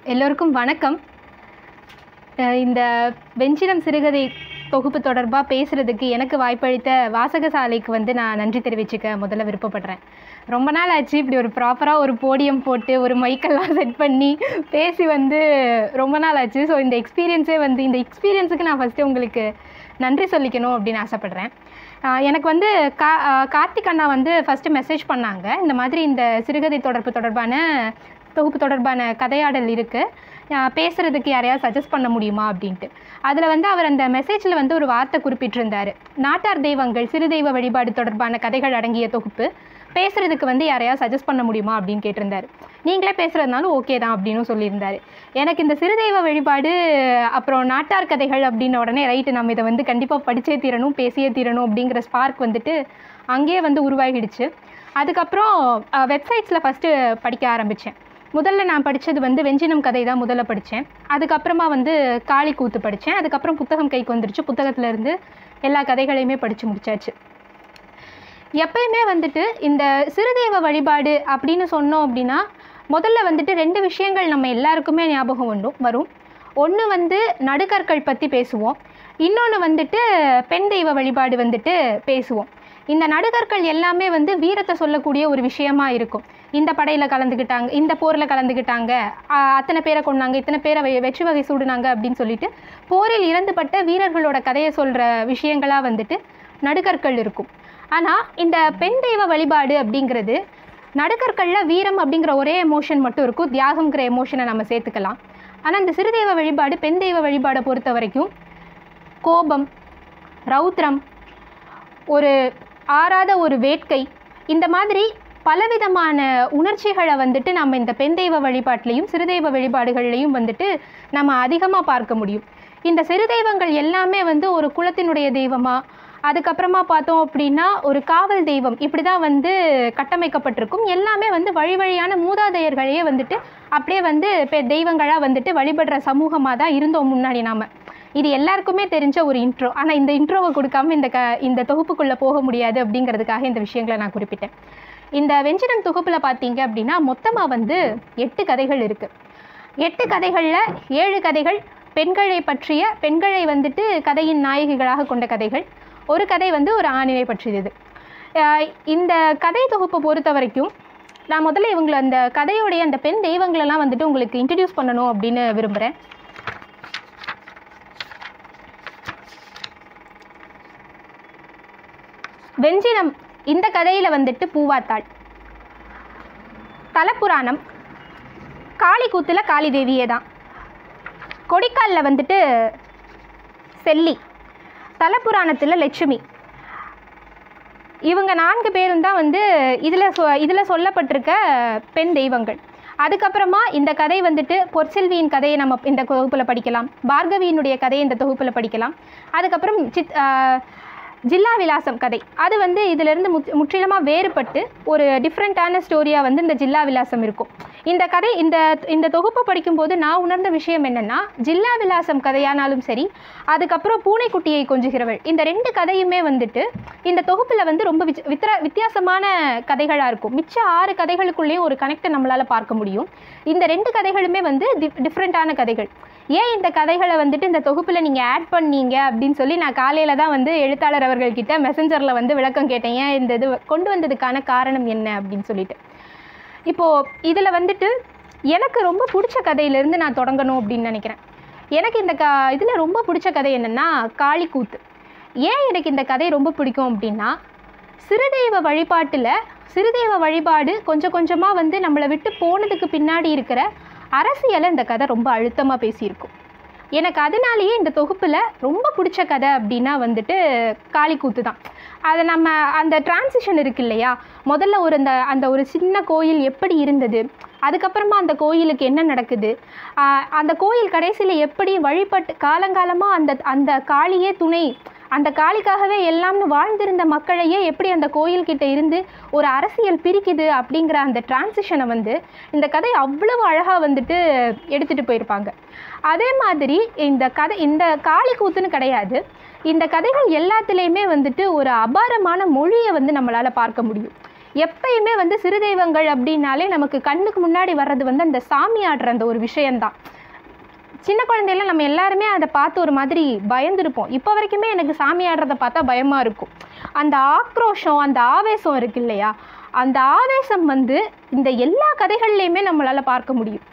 எல்லோருக்கும் வணக்கம் அஹ் இந்த வெஞ்சினம் சிறுகதை தொகுப்பு தொடர்பாக பேசுகிறதுக்கு எனக்கு வாய்ப்பளித்த வாசகசாலைக்கு வந்து நான் நன்றி தெரிவிச்சுக்க முதல்ல விருப்பப்படுறேன் ரொம்ப நாள் ஆச்சு இப்படி ஒரு ப்ராப்பராக ஒரு போடியம் போட்டு ஒரு மைக்கெல்லாம் செட் பண்ணி பேசி வந்து ரொம்ப நாள் ஆச்சு ஸோ இந்த எக்ஸ்பீரியன்ஸே வந்து இந்த எக்ஸ்பீரியன்ஸுக்கு நான் ஃபஸ்ட்டு உங்களுக்கு நன்றி சொல்லிக்கணும் அப்படின்னு ஆசைப்பட்றேன் ஆஹ் எனக்கு வந்து கா ஆஹ் கார்த்திக் அண்ணா வந்து ஃபஸ்ட்டு மெசேஜ் பண்ணாங்க இந்த மாதிரி இந்த சிறுகதை தொடர்பு தொடர்பான தொகுப்பு தொடர்பான கதையாடல் இருக்குது பேசுகிறதுக்கு யாரையாவது சஜஸ்ட் பண்ண முடியுமா அப்படின்ட்டு அதில் வந்து அவர் அந்த மெசேஜில் வந்து ஒரு வார்த்தை குறிப்பிட்டிருந்தார் நாட்டார் தெய்வங்கள் சிறு தெய்வ வழிபாடு தொடர்பான கதைகள் அடங்கிய தொகுப்பு பேசுகிறதுக்கு வந்து யாரையாவது சஜஸ்ட் பண்ண முடியுமா அப்படின்னு கேட்டிருந்தாரு நீங்களே பேசுகிறதுனாலும் ஓகே தான் அப்படின்னு சொல்லியிருந்தாரு எனக்கு இந்த சிறு தெய்வ வழிபாடு அப்புறம் நாட்டார் கதைகள் அப்படின்ன உடனே ரைட்டு நம்ம இதை வந்து கண்டிப்பாக படிச்சே தீரணும் பேசியே தீரணும் அப்படிங்கிற ஸ்பார்க் வந்துட்டு அங்கேயே வந்து உருவாகிடுச்சு அதுக்கப்புறம் வெப்சைட்ஸில் ஃபஸ்ட்டு படிக்க ஆரம்பித்தேன் முதல்ல நான் படித்தது வந்து வெஞ்சினம் கதை தான் முதல்ல படித்தேன் அதுக்கப்புறமா வந்து காளி கூத்து படித்தேன் அதுக்கப்புறம் புத்தகம் கைக்கு வந்துருச்சு புத்தகத்துல இருந்து எல்லா கதைகளையுமே படித்து முடிச்சாச்சு எப்பயுமே வந்துட்டு இந்த சிறுதெய்வ வழிபாடு அப்படின்னு சொன்னோம் அப்படின்னா முதல்ல வந்துட்டு ரெண்டு விஷயங்கள் நம்ம எல்லாருக்குமே ஞாபகம் வரும் வரும் ஒன்று வந்து நடுக்கற்கள் பற்றி பேசுவோம் இன்னொன்று வந்துட்டு பெண் தெய்வ வழிபாடு வந்துட்டு பேசுவோம் இந்த நடுகற்கள் எல்லாமே வந்து வீரத்தை சொல்லக்கூடிய ஒரு விஷயமா இருக்கும் இந்த படையில் கலந்துக்கிட்டாங்க இந்த போரில் கலந்துக்கிட்டாங்க ஆஹ் அத்தனை பேரை கொண்டாங்க இத்தனை பேரை வெ- வெற்றி வகை சூடுனாங்க அப்படின்னு சொல்லிட்டு போரில் இறந்துபட்ட வீரர்களோட கதையை சொல்கிற விஷயங்களாக வந்துட்டு நடுகற்கள் இருக்கும் ஆனால் இந்த பெண் தெய்வ வழிபாடு அப்படிங்கிறது நடுக்கற்களில் வீரம் அப்படிங்கிற ஒரே எமோஷன் மட்டும் இருக்கும் தியாகம்ங்கிற எமோஷனை நம்ம சேர்த்துக்கலாம் ஆனால் இந்த சிறுதெய்வ வழிபாடு பெண் தெய்வ வழிபாடை பொறுத்த வரைக்கும் கோபம் ரௌத்ரம் ஒரு ஆறாத ஒரு வேட்கை இந்த மாதிரி பலவிதமான உணர்ச்சிகளை வந்துட்டு நம்ம இந்த பெண் தெய்வ வழிபாட்டிலையும் சிறுதெய்வ வழிபாடுகள்லையும் வந்துட்டு நம்ம அதிகமாக பார்க்க முடியும் இந்த சிறு தெய்வங்கள் எல்லாமே வந்து ஒரு குலத்தினுடைய தெய்வமா அதுக்கப்புறமா பார்த்தோம் அப்படின்னா ஒரு காவல் தெய்வம் இப்படி தான் வந்து கட்டமைக்கப்பட்டிருக்கும் எல்லாமே வந்து வழி வழியான மூதாதையர்களையே வந்துட்டு அப்படியே வந்து பெ- தெய்வங்களா வந்துட்டு வழிபடுற சமூகமாக தான் இருந்தோம் முன்னாடி நாம இது எல்லாருக்குமே தெரிஞ்ச ஒரு இன்ட்ரோ ஆனால் இந்த இன்ட்ரோவை கொடுக்காம இந்த க இந்த தொகுப்புக்குள்ளே போக முடியாது அப்படிங்கிறதுக்காக இந்த விஷயங்களை நான் குறிப்பிட்டேன் இந்த வெஞ்சினம் தொகுப்பில் பார்த்தீங்க அப்படின்னா மொத்தமாக வந்து எட்டு கதைகள் இருக்குது எட்டு கதைகளில் ஏழு கதைகள் பெண்களை பற்றிய பெண்களை வந்துட்டு கதையின் நாயகிகளாக கொண்ட கதைகள் ஒரு கதை வந்து ஒரு ஆணினை பற்றியது அஹ் இந்த கதை தொகுப்பை பொறுத்த வரைக்கும் நான் முதல்ல இவங்களை அந்த கதையோடைய அந்த பெண் தெய்வங்களெல்லாம் வந்துட்டு உங்களுக்கு இன்ட்ரடியூஸ் பண்ணணும் அப்படின்னு விரும்புகிறேன் வெஞ்சினம் இந்த கதையில் வந்துட்டு பூவாத்தாள் தலப்புராணம் காளி கூத்தில் காளி தேவியே தான் கொடிக்காலில் வந்துட்டு செல்லி தலப்புராணத்தில் லட்சுமி இவங்க நான்கு பேரும் தான் வந்து இதில் சொ இதில் சொல்லப்பட்டிருக்க பெண் தெய்வங்கள் அதுக்கப்புறமா இந்த கதை வந்துட்டு பொற்செல்வியின் கதையை நம்ம இந்த தொகுப்பில் படிக்கலாம் பார்கவியினுடைய கதையை இந்த தொகுப்பில் படிக்கலாம் அதுக்கப்புறம் சித் ஆஹ், ஜில்லா விலாசம் கதை அது வந்து இதிலிருந்து முத் முற்றிலுமாக வேறுபட்டு ஒரு டிஃப்ரெண்ட்டான ஸ்டோரியாக வந்து இந்த ஜில்லா விலாசம் இருக்கும் இந்த கதை இந்த இந்த தொகுப்பை படிக்கும்போது நான் உணர்ந்த விஷயம் என்னென்னா ஜில்லா விலாசம் கதையானாலும் சரி அதுக்கப்புறம் பூனைக்குட்டியை கொஞ்சுகிறவள் இந்த ரெண்டு கதையுமே வந்துட்டு இந்த தொகுப்பில் வந்து ரொம்ப விச் வித்திர வித்தியாசமான கதைகளாக இருக்கும் மிச்ச ஆறு கதைகளுக்குள்ளேயும் ஒரு கனெக்டை நம்மளால் பார்க்க முடியும் இந்த ரெண்டு கதைகளுமே வந்து டிஃப்ரெண்ட்டான கதைகள் ஏன் இந்த கதைகளை வந்துட்டு இந்த தொகுப்பில் நீங்கள் ஆட் பண்ணீங்க அப்படின்னு சொல்லி நான் காலையில் தான் வந்து எழுத்தாளர் அவர்கள்கிட்ட மெசஞ்சரில் வந்து விளக்கம் கேட்டேன் ஏன் இந்த இது கொண்டு வந்ததுக்கான காரணம் என்ன அப்படின்னு சொல்லிட்டு இப்போது இதில் வந்துட்டு எனக்கு ரொம்ப பிடிச்ச கதையிலேருந்து நான் தொடங்கணும் அப்படின்னு நினைக்கிறேன் எனக்கு இந்த க இதில் ரொம்ப பிடிச்ச கதை என்னென்னா காளிக்கூத்து ஏன் எனக்கு இந்த கதை ரொம்ப பிடிக்கும் அப்படின்னா சிறுதெய்வ வழிபாட்டில் சிறுதெய்வ வழிபாடு கொஞ்சம் கொஞ்சமாக வந்து நம்மளை விட்டு போனதுக்கு பின்னாடி இருக்கிற அரசியலை இந்த கதை ரொம்ப அழுத்தமாக பேசியிருக்கும் எனக்கு அதனாலேயே இந்த தொகுப்பில் ரொம்ப பிடிச்ச கதை அப்படின்னா வந்துட்டு காளிக்கூத்து தான் அதை நம்ம அந்த டிரான்சிஷன் இருக்கு இல்லையா முதல்ல ஒரு அந்த அந்த ஒரு சின்ன கோயில் எப்படி இருந்தது அதுக்கப்புறமா அந்த கோயிலுக்கு என்ன நடக்குது ஆஹ் அந்த கோயில் கடைசியில் எப்படி வழிபட்டு காலங்காலமாக அந்த அந்த காளியே துணை அந்த காளிக்காகவே எல்லாம்னு வாழ்ந்திருந்த மக்களையே எப்படி அந்த கோயில்கிட்ட இருந்து ஒரு அரசியல் பிரிக்குது அப்படிங்கிற அந்த டிரான்சிஷனை வந்து இந்த கதை அவ்வளவு அழகாக வந்துட்டு எடுத்துகிட்டு போயிருப்பாங்க அதே மாதிரி இந்த கதை இந்த காளி கூத்துன்னு கிடையாது இந்த கதைகள் எல்லாத்துலேயுமே வந்துட்டு ஒரு அபாரமான மொழியை வந்து நம்மளால் பார்க்க முடியும் எப்பயுமே வந்து சிறு தெய்வங்கள் அப்படின்னாலே நமக்கு கண்ணுக்கு முன்னாடி வர்றது வந்து அந்த சாமி ஆடுற அந்த ஒரு விஷயம்தான் சின்ன குழந்தையில நம்ம எல்லாருமே அதை பார்த்து ஒரு மாதிரி பயந்துருப்போம் இப்போ வரைக்குமே எனக்கு சாமி ஆடுறத பார்த்தா பயமாக இருக்கும் அந்த ஆக்ரோஷம் அந்த ஆவேசம் இருக்கு இல்லையா அந்த ஆவேசம் வந்து இந்த எல்லா கதைகள்லையுமே நம்மளால் பார்க்க முடியும்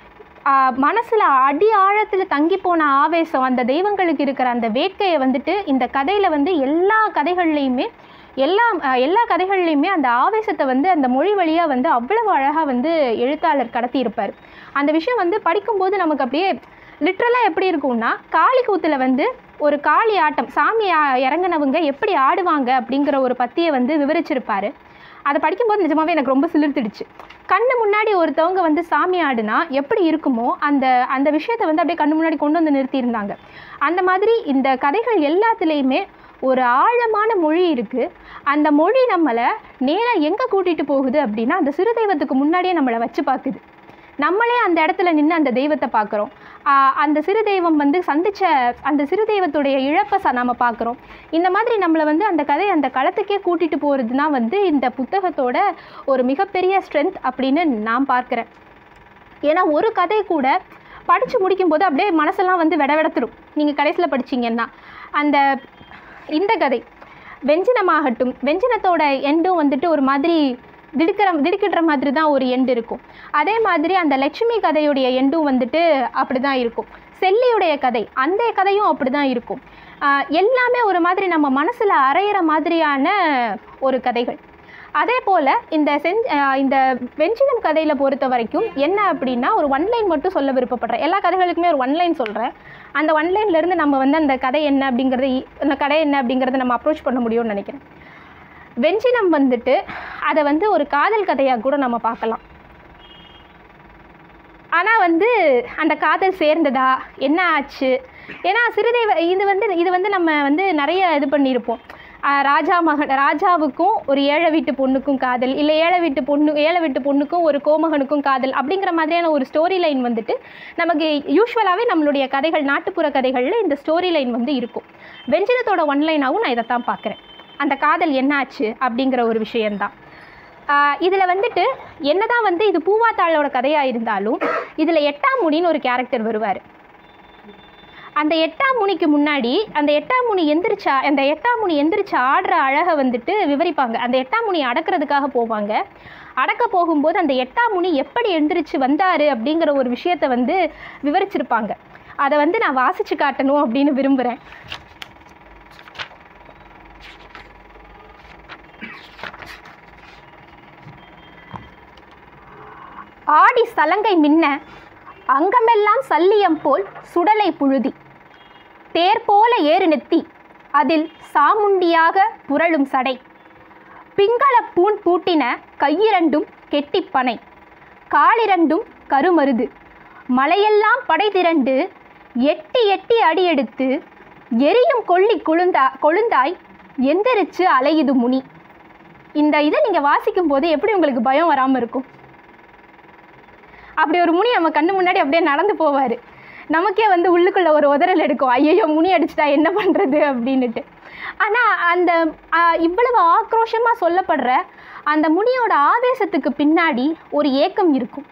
மனசில் அடி ஆழத்தில் தங்கி போன ஆவேசம் அந்த தெய்வங்களுக்கு இருக்கிற அந்த வேட்கையை வந்துட்டு இந்த கதையில் வந்து எல்லா கதைகள்லையுமே எல்லா ஆஹ் எல்லா கதைகள்லையுமே அந்த ஆவேசத்தை வந்து அந்த மொழி வழியாக வந்து அவ்வளவு அழகாக வந்து எழுத்தாளர் கடத்தியிருப்பார் அந்த விஷயம் வந்து படிக்கும்போது நமக்கு அப்படியே லிட்ரலாக எப்படி இருக்கும்னா காளி கூத்தில் வந்து ஒரு காளி ஆட்டம் சாமி ஆ- இறங்குனவங்க எப்படி ஆடுவாங்க அப்படிங்கிற ஒரு பத்தியை வந்து விவரிச்சிருப்பாரு அதை படிக்கும்போது நிஜமாவே எனக்கு ரொம்ப சிலிர்த்துடுச்சு கண்ணு முன்னாடி ஒருத்தவங்க வந்து சாமி ஆடுனா எப்படி இருக்குமோ அந்த அந்த விஷயத்தை வந்து அப்படியே கண்ணு முன்னாடி கொண்டு வந்து நிறுத்தியிருந்தாங்க அந்த மாதிரி இந்த கதைகள் எல்லாத்துலேயுமே ஒரு ஆழமான மொழி இருக்குது அந்த மொழி நம்மளை நேராக எங்கே கூட்டிகிட்டு போகுது அப்படின்னா அந்த சிறு தெய்வத்துக்கு முன்னாடியே நம்மளை வச்சு பார்க்குது நம்மளே அந்த இடத்துல நின்று அந்த தெய்வத்தை பார்க்குறோம் அந்த சிறு தெய்வம் வந்து சந்திச்ச அந்த சிறு தெய்வத்துடைய இழப்பை ச நம்ம பார்க்குறோம் இந்த மாதிரி நம்மளை வந்து அந்த கதை அந்த களத்துக்கே கூட்டிகிட்டு போகிறதுனா வந்து இந்த புத்தகத்தோட ஒரு மிகப்பெரிய ஸ்ட்ரென்த் அப்படின்னு நான் பார்க்குறேன் ஏன்னா ஒரு கதை கூட படித்து முடிக்கும்போது அப்படியே மனசெல்லாம் வந்து விட விடத்துரும் நீங்கள் கடைசியில் படிச்சீங்கன்னா அந்த இந்த கதை வெஞ்சினமாகட்டும் வெஞ்சினத்தோட எண்டும் வந்துட்டு ஒரு மாதிரி திடுக்கிற திடுக்கிடுற மாதிரி தான் ஒரு எண்டு இருக்கும் அதே மாதிரி அந்த லட்சுமி கதையுடைய எண்டும் வந்துட்டு அப்படி தான் இருக்கும் செல்லியுடைய கதை அந்த கதையும் அப்படி தான் இருக்கும் ஆஹ் எல்லாமே ஒரு மாதிரி நம்ம மனசில் அரையிற மாதிரியான ஒரு கதைகள் அதே போல் இந்த செஞ் ஆஹ் இந்த வெஞ்சினம் கதையில் பொறுத்த வரைக்கும் என்ன அப்படின்னா ஒரு ஒன்லைன் மட்டும் சொல்ல விருப்பப்படுறேன் எல்லா கதைகளுக்குமே ஒரு ஒன்லைன் சொல்கிறேன் அந்த ஒன்லைன்லேருந்து நம்ம வந்து அந்த கதை என்ன அப்படிங்கிறத ஈ- அந்த கதை என்ன அப்படிங்கிறத நம்ம அப்ரோச் பண்ண முடியும்னு நினைக்கிறேன் வெஞ்சினம் வந்துட்டு அதை வந்து ஒரு காதல் கதையாக கூட நம்ம பார்க்கலாம் ஆனால் வந்து அந்த காதல் சேர்ந்ததா என்ன ஆச்சு ஏன்னா சிறுதேவ இது வந்து இது வந்து நம்ம வந்து நிறைய இது பண்ணியிருப்போம் ஆஹ் ராஜா மகன் ராஜாவுக்கும் ஒரு ஏழை வீட்டு பொண்ணுக்கும் காதல் இல்லை ஏழை வீட்டு பொண்ணு ஏழை வீட்டு பொண்ணுக்கும் ஒரு கோமகனுக்கும் காதல் அப்படிங்கிற மாதிரியான ஒரு ஸ்டோரி லைன் வந்துட்டு நமக்கு யூஸ்வலாகவே நம்மளுடைய கதைகள் நாட்டுப்புற கதைகளில் இந்த ஸ்டோரி லைன் வந்து இருக்கும் வெஞ்சினத்தோட ஒன்லைனாகவும் நான் இதைத்தான் பார்க்குறேன் அந்த காதல் என்னாச்சு அப்படிங்கிற ஒரு விஷயந்தான் இதில் வந்துட்டு என்னதான் வந்து இது பூவாத்தாளோட கதையாக இருந்தாலும் இதில் எட்டாம் முனின்னு ஒரு கேரக்டர் வருவார் அந்த எட்டாம் முனிக்கு முன்னாடி அந்த எட்டாம் முனி எந்திரிச்சா அந்த எட்டாம் முனி எந்திரிச்சு ஆடுற அழகை வந்துட்டு விவரிப்பாங்க அந்த எட்டாம் முனி அடக்கிறதுக்காக போவாங்க அடக்க போகும்போது அந்த எட்டாம் முனி எப்படி எந்திரிச்சு வந்தார் அப்படிங்கிற ஒரு விஷயத்தை வந்து விவரிச்சிருப்பாங்க அதை வந்து நான் வாசிச்சு காட்டணும் அப்படின்னு விரும்புகிறேன் ஆடி சலங்கை மின்ன அங்கமெல்லாம் சல்லியம் போல் சுடலை புழுதி தேர் போல ஏறு நெத்தி அதில் சாமுண்டியாக புரளும் சடை பிங்கள பூண் பூட்டின கையிரண்டும் கெட்டிப்பனை காலிரண்டும் கருமருது மலையெல்லாம் படை திரண்டு எட்டி எட்டி அடியெடுத்து எரியும் கொள்ளி கொழுந்தா கொழுந்தாய் எந்திரிச்சு அலையுது முனி இந்த இதை நீங்கள் வாசிக்கும் போது எப்படி உங்களுக்கு பயம் வராமல் இருக்கும் அப்படி ஒரு முனி நம்ம கண்ணு முன்னாடி அப்படியே நடந்து போவார் நமக்கே வந்து உள்ளுக்குள்ளே ஒரு உதறல் எடுக்கும் ஐயோ முனி அடிச்சிட்டா என்ன பண்ணுறது அப்படின்னுட்டு ஆனால் அந்த ஆ, இவ்வளவு ஆக்ரோஷமாக சொல்லப்படுற அந்த முனியோட ஆவேசத்துக்கு பின்னாடி ஒரு ஏக்கம் இருக்கும்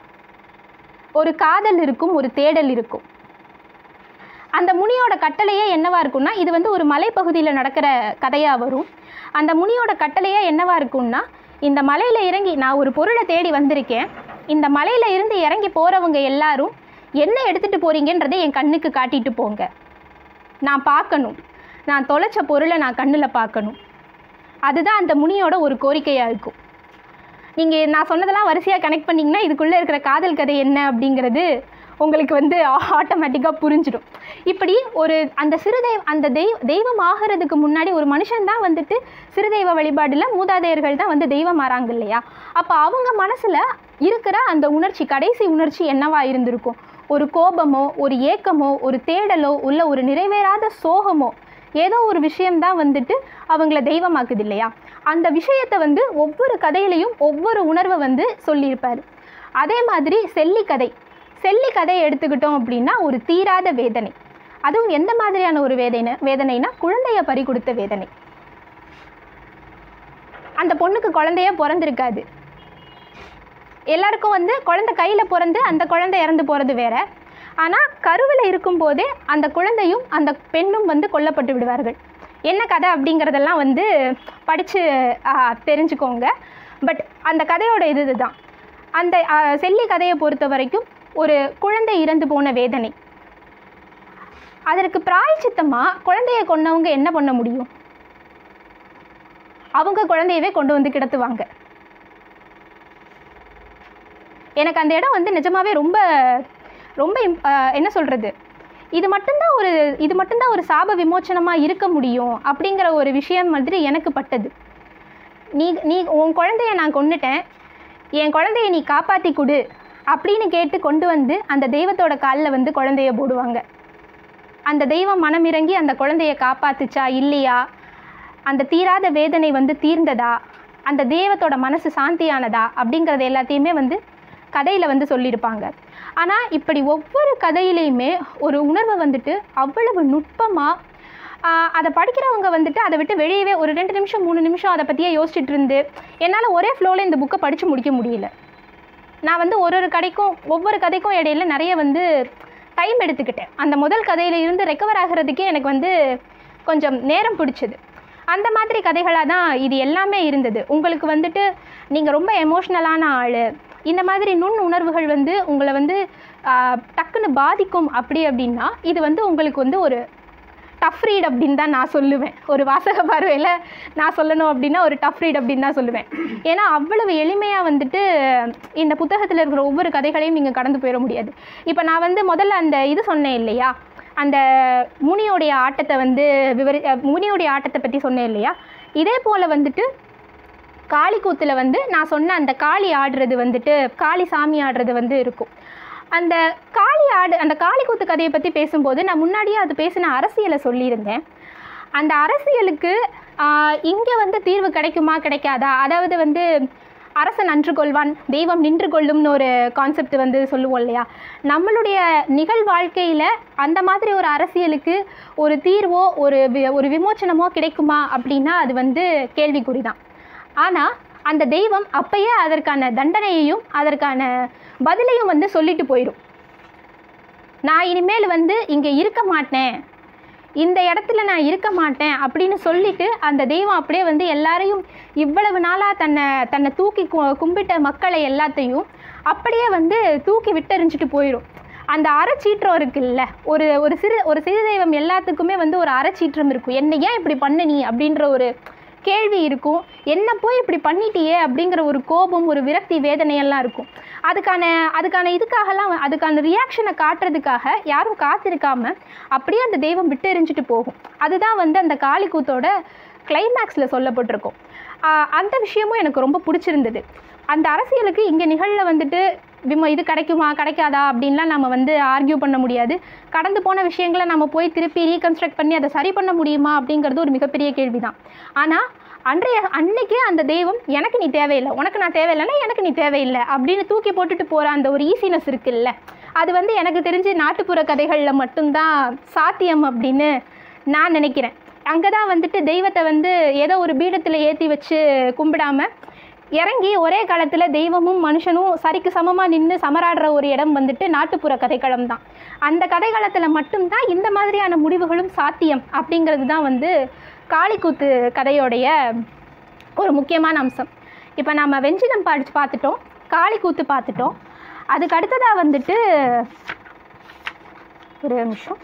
ஒரு காதல் இருக்கும் ஒரு தேடல் இருக்கும் அந்த முனியோட கட்டளையே என்னவா இருக்கும்னா இது வந்து ஒரு மலைப்பகுதியில் நடக்கிற கதையாக வரும் அந்த முனியோட கட்டளையே என்னவா இருக்கும்னா இந்த மலையில் இறங்கி நான் ஒரு பொருளை தேடி வந்திருக்கேன் இந்த மலையில் இருந்து இறங்கி போகிறவங்க எல்லாரும் என்ன எடுத்துகிட்டு போறீங்கன்றதை என் கண்ணுக்கு காட்டிட்டு போங்க நான் பார்க்கணும் நான் தொலைச்ச பொருளை நான் கண்ணில் பார்க்கணும் அதுதான் அந்த முனியோட ஒரு கோரிக்கையாக இருக்கும் நீங்கள் நான் சொன்னதெல்லாம் வரிசையாக கனெக்ட் பண்ணிங்கன்னா இதுக்குள்ளே இருக்கிற காதல் கதை என்ன அப்படிங்கிறது உங்களுக்கு வந்து ஆட்டோமேட்டிக்காக புரிஞ்சிடும் இப்படி ஒரு அந்த சிறுதெய்வ அந்த தெய்வ தெய்வம் ஆகிறதுக்கு முன்னாடி ஒரு மனுஷன் தான் வந்துட்டு சிறுதெய்வ வழிபாடில் மூதாதையர்கள் தான் வந்து தெய்வம் ஆறாங்க இல்லையா அப்போ அவங்க மனசில் இருக்கிற அந்த உணர்ச்சி கடைசி உணர்ச்சி என்னவா இருந்திருக்கும் ஒரு கோபமோ ஒரு ஏக்கமோ ஒரு தேடலோ உள்ள ஒரு நிறைவேறாத சோகமோ ஏதோ ஒரு விஷயம்தான் வந்துட்டு அவங்கள தெய்வமாக்குது இல்லையா அந்த விஷயத்தை வந்து ஒவ்வொரு கதையிலையும் ஒவ்வொரு உணர்வை வந்து சொல்லியிருப்பார் அதே மாதிரி செல்லி கதை செல்லி கதையை எடுத்துக்கிட்டோம் அப்படின்னா ஒரு தீராத வேதனை அதுவும் எந்த மாதிரியான ஒரு வேதனை வேதனைனா குழந்தைய பறி கொடுத்த வேதனை அந்த பொண்ணுக்கு குழந்தையே பிறந்திருக்காது எல்லாருக்கும் வந்து குழந்தை கையில் பிறந்து அந்த குழந்தை இறந்து போகிறது வேற ஆனால் கருவில் இருக்கும்போதே அந்த குழந்தையும் அந்த பெண்ணும் வந்து கொல்லப்பட்டு விடுவார்கள் என்ன கதை அப்படிங்கிறதெல்லாம் வந்து படித்து தெரிஞ்சுக்கோங்க பட் அந்த கதையோட இது இதுதான் அந்த ஆ, செல்லி கதையை பொறுத்த வரைக்கும் ஒரு குழந்தை இறந்து போன வேதனை அதற்கு பிராய்ச்சித்தமாக குழந்தையை கொன்னவங்க என்ன பண்ண முடியும் அவங்க குழந்தையவே கொண்டு வந்து கிடத்துவாங்க எனக்கு அந்த இடம் வந்து நிஜமாவே ரொம்ப ரொம்ப இம்- ஆஹ் என்ன சொல்கிறது இது மட்டும்தான் ஒரு இது மட்டும்தான் ஒரு சாப விமோச்சனமாக இருக்க முடியும் அப்படிங்கிற ஒரு விஷயம் மாதிரி எனக்கு பட்டது நீ நீ உன் குழந்தைய நான் கொன்னுட்டேன் என் குழந்தைய நீ காப்பாற்றி கொடு அப்படின்னு கேட்டு கொண்டு வந்து அந்த தெய்வத்தோட காலில் வந்து குழந்தைய போடுவாங்க அந்த தெய்வம் மனமிறங்கி அந்த குழந்தைய காப்பாத்துச்சா இல்லையா அந்த தீராத வேதனை வந்து தீர்ந்ததா அந்த தெய்வத்தோட மனசு சாந்தியானதா அப்படிங்கிறது எல்லாத்தையுமே வந்து கதையில் வந்து சொல்லியிருப்பாங்க ஆனால் இப்படி ஒவ்வொரு கதையிலையுமே ஒரு உணர்வை வந்துட்டு அவ்வளவு நுட்பமாக அதை படிக்கிறவங்க வந்துட்டு அதை விட்டு வெளியவே ஒரு ரெண்டு நிமிஷம் மூணு நிமிஷம் அதை பற்றியே யோசிச்சுட்டு இருந்து என்னால் ஒரே ஃப்ளோவில் இந்த புக்கை படித்து முடிக்க முடியல நான் வந்து ஒரு ஒரு கதைக்கும் ஒவ்வொரு கதைக்கும் இடையில நிறைய வந்து டைம் எடுத்துக்கிட்டேன் அந்த முதல் கதையில இருந்து ரெக்கவர் ஆகிறதுக்கே எனக்கு வந்து கொஞ்சம் நேரம் பிடிச்சது அந்த மாதிரி கதைகளாக தான் இது எல்லாமே இருந்தது உங்களுக்கு வந்துட்டு நீங்கள் ரொம்ப எமோஷ்னலான ஆள் இந்த மாதிரி நுண் உணர்வுகள் வந்து உங்களை வந்து ஆஹ், டக்குன்னு பாதிக்கும் அப்படி அப்படின்னா இது வந்து உங்களுக்கு வந்து ஒரு டஃப் ரீட் அப்படின்னு தான் நான் சொல்லுவேன் ஒரு வாசக பார்வையில் நான் சொல்லணும் அப்படின்னா ஒரு டஃப் ரீட் அப்படின்னு தான் சொல்லுவேன் ஏன்னா அவ்வளவு எளிமையாக வந்துட்டு இந்த புத்தகத்தில் இருக்கிற ஒவ்வொரு கதைகளையும் நீங்கள் கடந்து போயிட முடியாது இப்போ நான் வந்து முதல்ல அந்த இது சொன்னேன் இல்லையா அந்த முனியோடைய ஆட்டத்தை வந்து விவரி அஹ் முனியோடைய ஆட்டத்தை பற்றி சொன்னேன் இல்லையா இதே போல் வந்துட்டு காளி கூத்தில் வந்து நான் சொன்ன அந்த காளி ஆடுறது வந்துட்டு காளி சாமி ஆடுறது வந்து இருக்கும் அந்த காளி ஆடு அந்த காளி கூத்து கதையை பற்றி பேசும்போது நான் முன்னாடியே அது பேசின அரசியலை சொல்லியிருந்தேன் அந்த அரசியலுக்கு இங்கே வந்து தீர்வு கிடைக்குமா கிடைக்காதா அதாவது வந்து அரசன் நன்று கொள்வான் தெய்வம் நின்று கொள்ளும்னு ஒரு கான்செப்ட் வந்து சொல்லுவோம் இல்லையா நம்மளுடைய நிகழ் வாழ்க்கையில் அந்த மாதிரி ஒரு அரசியலுக்கு ஒரு தீர்வோ ஒரு வி- ஒரு விமோச்சனமோ கிடைக்குமா அப்படின்னா அது வந்து கேள்விக்குறி தான் ஆனால் அந்த தெய்வம் அப்பயே அதற்கான தண்டனையையும் அதற்கான பதிலையும் வந்து சொல்லிட்டு போயிடும் நான் இனிமேல் வந்து இங்கே இருக்க மாட்டேன் இந்த இடத்துல நான் இருக்க மாட்டேன் அப்படின்னு சொல்லிட்டு அந்த தெய்வம் அப்படியே வந்து எல்லாரையும் இவ்வளவு நாளாக தன்னை தன்னை தூக்கி கு- கும்பிட்ட மக்களை எல்லாத்தையும் அப்படியே வந்து தூக்கி விட்டெறிஞ்சிட்டு போயிடும் அந்த அறச்சீற்றம் இருக்குல்ல ஒரு ஒரு சிறு ஒரு சிறு தெய்வம் எல்லாத்துக்குமே வந்து ஒரு அறச்சீற்றம் இருக்கும் என்ன ஏன் இப்படி பண்ண நீ அப்படின்ற ஒரு கேள்வி இருக்கும் என்ன போய் இப்படி பண்ணிட்டியே அப்படிங்கிற ஒரு கோபம் ஒரு விரக்தி வேதனையெல்லாம் இருக்கும் அதுக்கான அதுக்கான இதுக்காகலாம் அதுக்கான ரியாக்ஷனை காட்டுறதுக்காக யாரும் காத்திருக்காம அப்படியே அந்த தெய்வம் விட்டு எறிஞ்சிட்டு போகும் அதுதான் வந்து அந்த காளி கூத்தோட கிளைமேக்ஸில் சொல்லப்பட்டிருக்கும் ஆஹ் அந்த விஷயமும் எனக்கு ரொம்ப பிடிச்சிருந்தது அந்த அரசியலுக்கு இங்கே நிகழில் வந்துட்டு விம இது கிடைக்குமா கிடைக்காதா அப்படின்லாம் நம்ம வந்து ஆர்கியூ பண்ண முடியாது கடந்து போன விஷயங்களை நம்ம போய் திருப்பி ரீகன்ஸ்ட்ரக்ட் பண்ணி அதை சரி பண்ண முடியுமா அப்படிங்கிறது ஒரு மிகப்பெரிய கேள்வி தான் ஆனால் அன்றைய அன்னைக்கே அந்த தெய்வம் எனக்கு நீ தேவையில்லை உனக்கு நான் தேவையில்லைன்னா எனக்கு நீ தேவையில்லை அப்படின்னு தூக்கி போட்டுட்டு போகிற அந்த ஒரு ஈஸினஸ் இருக்குல்ல அது வந்து எனக்கு தெரிஞ்சு நாட்டுப்புற கதைகளில் மட்டும்தான் சாத்தியம் அப்படின்னு நான் நினைக்கிறேன் அங்கே தான் வந்துட்டு தெய்வத்தை வந்து ஏதோ ஒரு பீடத்தில் ஏற்றி வச்சு கும்பிடாம இறங்கி ஒரே காலத்தில் தெய்வமும் மனுஷனும் சரிக்கு சமமாக நின்று சமராடுற ஒரு இடம் வந்துட்டு நாட்டுப்புற கதைக்களம் தான் அந்த கதைக்களத்தில் மட்டும்தான் இந்த மாதிரியான முடிவுகளும் சாத்தியம் அப்படிங்கிறது தான் வந்து காளிக்கூத்து கதையோடைய ஒரு முக்கியமான அம்சம் இப்போ நம்ம வெஞ்சினம் படிச்சு பார்த்துட்டோம் காளிக்கூத்து பார்த்துட்டோம் அதுக்கு அடுத்ததாக வந்துட்டு ஒரு நிமிஷம்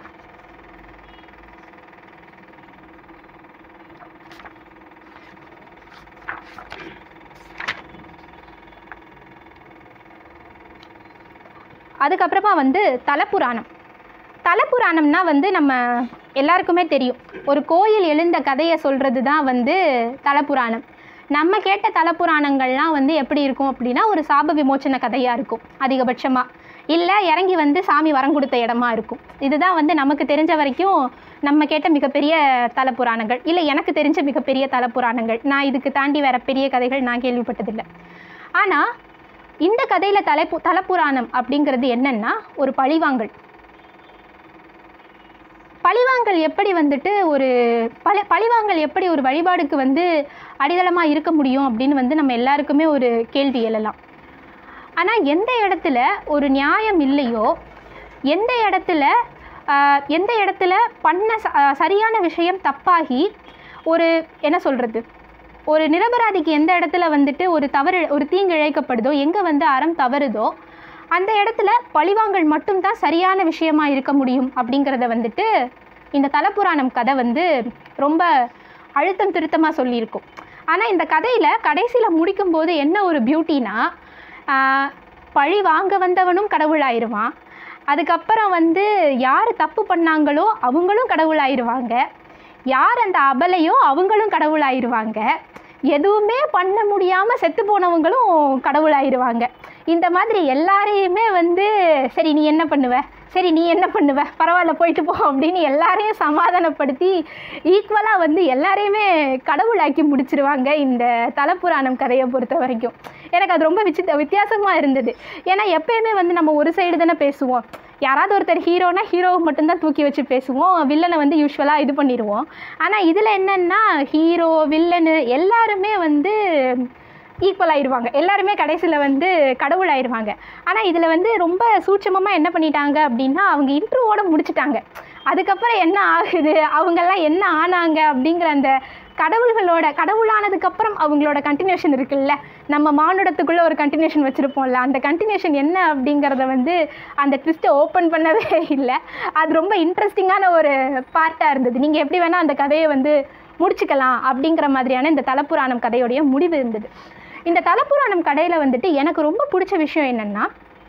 அதுக்கப்புறமா வந்து தலப்புராணம் தலப்புராணம்னா வந்து நம்ம எல்லாருக்குமே தெரியும் ஒரு கோயில் எழுந்த கதையை சொல்கிறது தான் வந்து தலப்புராணம் நம்ம கேட்ட தலப்புராணங்கள்லாம் வந்து எப்படி இருக்கும் அப்படின்னா ஒரு சாப விமோச்சன கதையாக இருக்கும் அதிகபட்சமாக இல்லை இறங்கி வந்து சாமி வரம் கொடுத்த இடமா இருக்கும் இதுதான் வந்து நமக்கு தெரிஞ்ச வரைக்கும் நம்ம கேட்ட மிகப்பெரிய தலப்புராணங்கள் இல்லை எனக்கு தெரிஞ்ச மிகப்பெரிய தலப்புராணங்கள் நான் இதுக்கு தாண்டி வேற பெரிய கதைகள் நான் கேள்விப்பட்டதில்லை ஆனால் இந்த கதையில் தலைப்பு தலப்புராணம் அப்படிங்கிறது என்னன்னா ஒரு பழிவாங்கல் பழிவாங்கல் எப்படி வந்துட்டு ஒரு பழி பழிவாங்கல் எப்படி ஒரு வழிபாடுக்கு வந்து அடித்தளமாக இருக்க முடியும் அப்படின்னு வந்து நம்ம எல்லாருக்குமே ஒரு கேள்வி எழலாம் ஆனால் எந்த இடத்துல ஒரு நியாயம் இல்லையோ எந்த இடத்துல ஆஹ், எந்த இடத்துல பண்ண ச- ஆஹ், சரியான விஷயம் தப்பாகி ஒரு என்ன சொல்கிறது ஒரு நிரபராதிக்கு எந்த இடத்துல வந்துட்டு ஒரு தவறு ஒரு தீங்கு இழைக்கப்படுதோ எங்கே வந்து அறம் தவறுதோ அந்த இடத்துல பழிவாங்கல் மட்டும்தான் சரியான விஷயமா இருக்க முடியும் அப்படிங்கிறத வந்துட்டு இந்த தலப்புராணம் கதை வந்து ரொம்ப அழுத்தம் திருத்தமாக சொல்லியிருக்கும் ஆனால் இந்த கதையில் கடைசியில் முடிக்கும்போது என்ன ஒரு பியூட்டினா ஆஹ், பழி வாங்க வந்தவனும் கடவுளாயிருவான் அதுக்கப்புறம் வந்து யார் தப்பு பண்ணாங்களோ அவங்களும் கடவுளாயிருவாங்க யார் அந்த அபலையோ அவங்களும் கடவுளாயிருவாங்க எதுவுமே பண்ண முடியாமல் செத்து போனவங்களும் கடவுளாயிருவாங்க இந்த மாதிரி எல்லாரையுமே வந்து சரி நீ என்ன பண்ணுவ சரி நீ என்ன பண்ணுவ பரவாயில்ல போயிட்டு போ அப்படின்னு எல்லாரையும் சமாதானப்படுத்தி ஈக்குவலாக வந்து எல்லாரையுமே கடவுளாக்கி முடிச்சிருவாங்க இந்த தலப்புராணம் கதையை பொறுத்த வரைக்கும் எனக்கு அது ரொம்ப விசித்த வித்தியாசமாக இருந்தது ஏன்னா எப்பயுமே வந்து நம்ம ஒரு சைடு தானே பேசுவோம் யாராவது ஒருத்தர் ஹீரோனா ஹீரோவை மட்டும்தான் தூக்கி வச்சு பேசுவோம் வில்லனை வந்து யூஸ்வலாக இது பண்ணிடுவோம் ஆனால் இதில் என்னென்னா ஹீரோ வில்லனு எல்லாருமே வந்து ஈக்குவல் ஆயிடுவாங்க எல்லாருமே கடைசியில் வந்து கடவுள் ஆயிடுவாங்க ஆனால் இதில் வந்து ரொம்ப சூட்சமமாக என்ன பண்ணிட்டாங்க அப்படின்னா அவங்க இன்ட்ரோவோட முடிச்சிட்டாங்க அதுக்கப்புறம் என்ன ஆகுது அவங்கெல்லாம் என்ன ஆனாங்க அப்படிங்கிற அந்த கடவுள்களோட கடவுளானதுக்கப்புறம் அவங்களோட கண்டினியூஷன் இருக்குல்ல நம்ம மானுடத்துக்குள்ளே ஒரு கண்டினியூஷன் வச்சுருப்போம்ல அந்த கண்டினியூஷன் என்ன அப்படிங்கிறத வந்து அந்த ட்விஸ்ட்டை ஓப்பன் பண்ணவே இல்லை அது ரொம்ப இன்ட்ரெஸ்டிங்கான ஒரு பார்ட்டாக இருந்தது நீங்கள் எப்படி வேணால் அந்த கதையை வந்து முடிச்சுக்கலாம் அப்படிங்கிற மாதிரியான இந்த தலப்புராணம் கதையோடைய முடிவு இருந்தது இந்த தலப்புராணம் கதையில் வந்துட்டு எனக்கு ரொம்ப பிடிச்ச விஷயம் என்னென்னா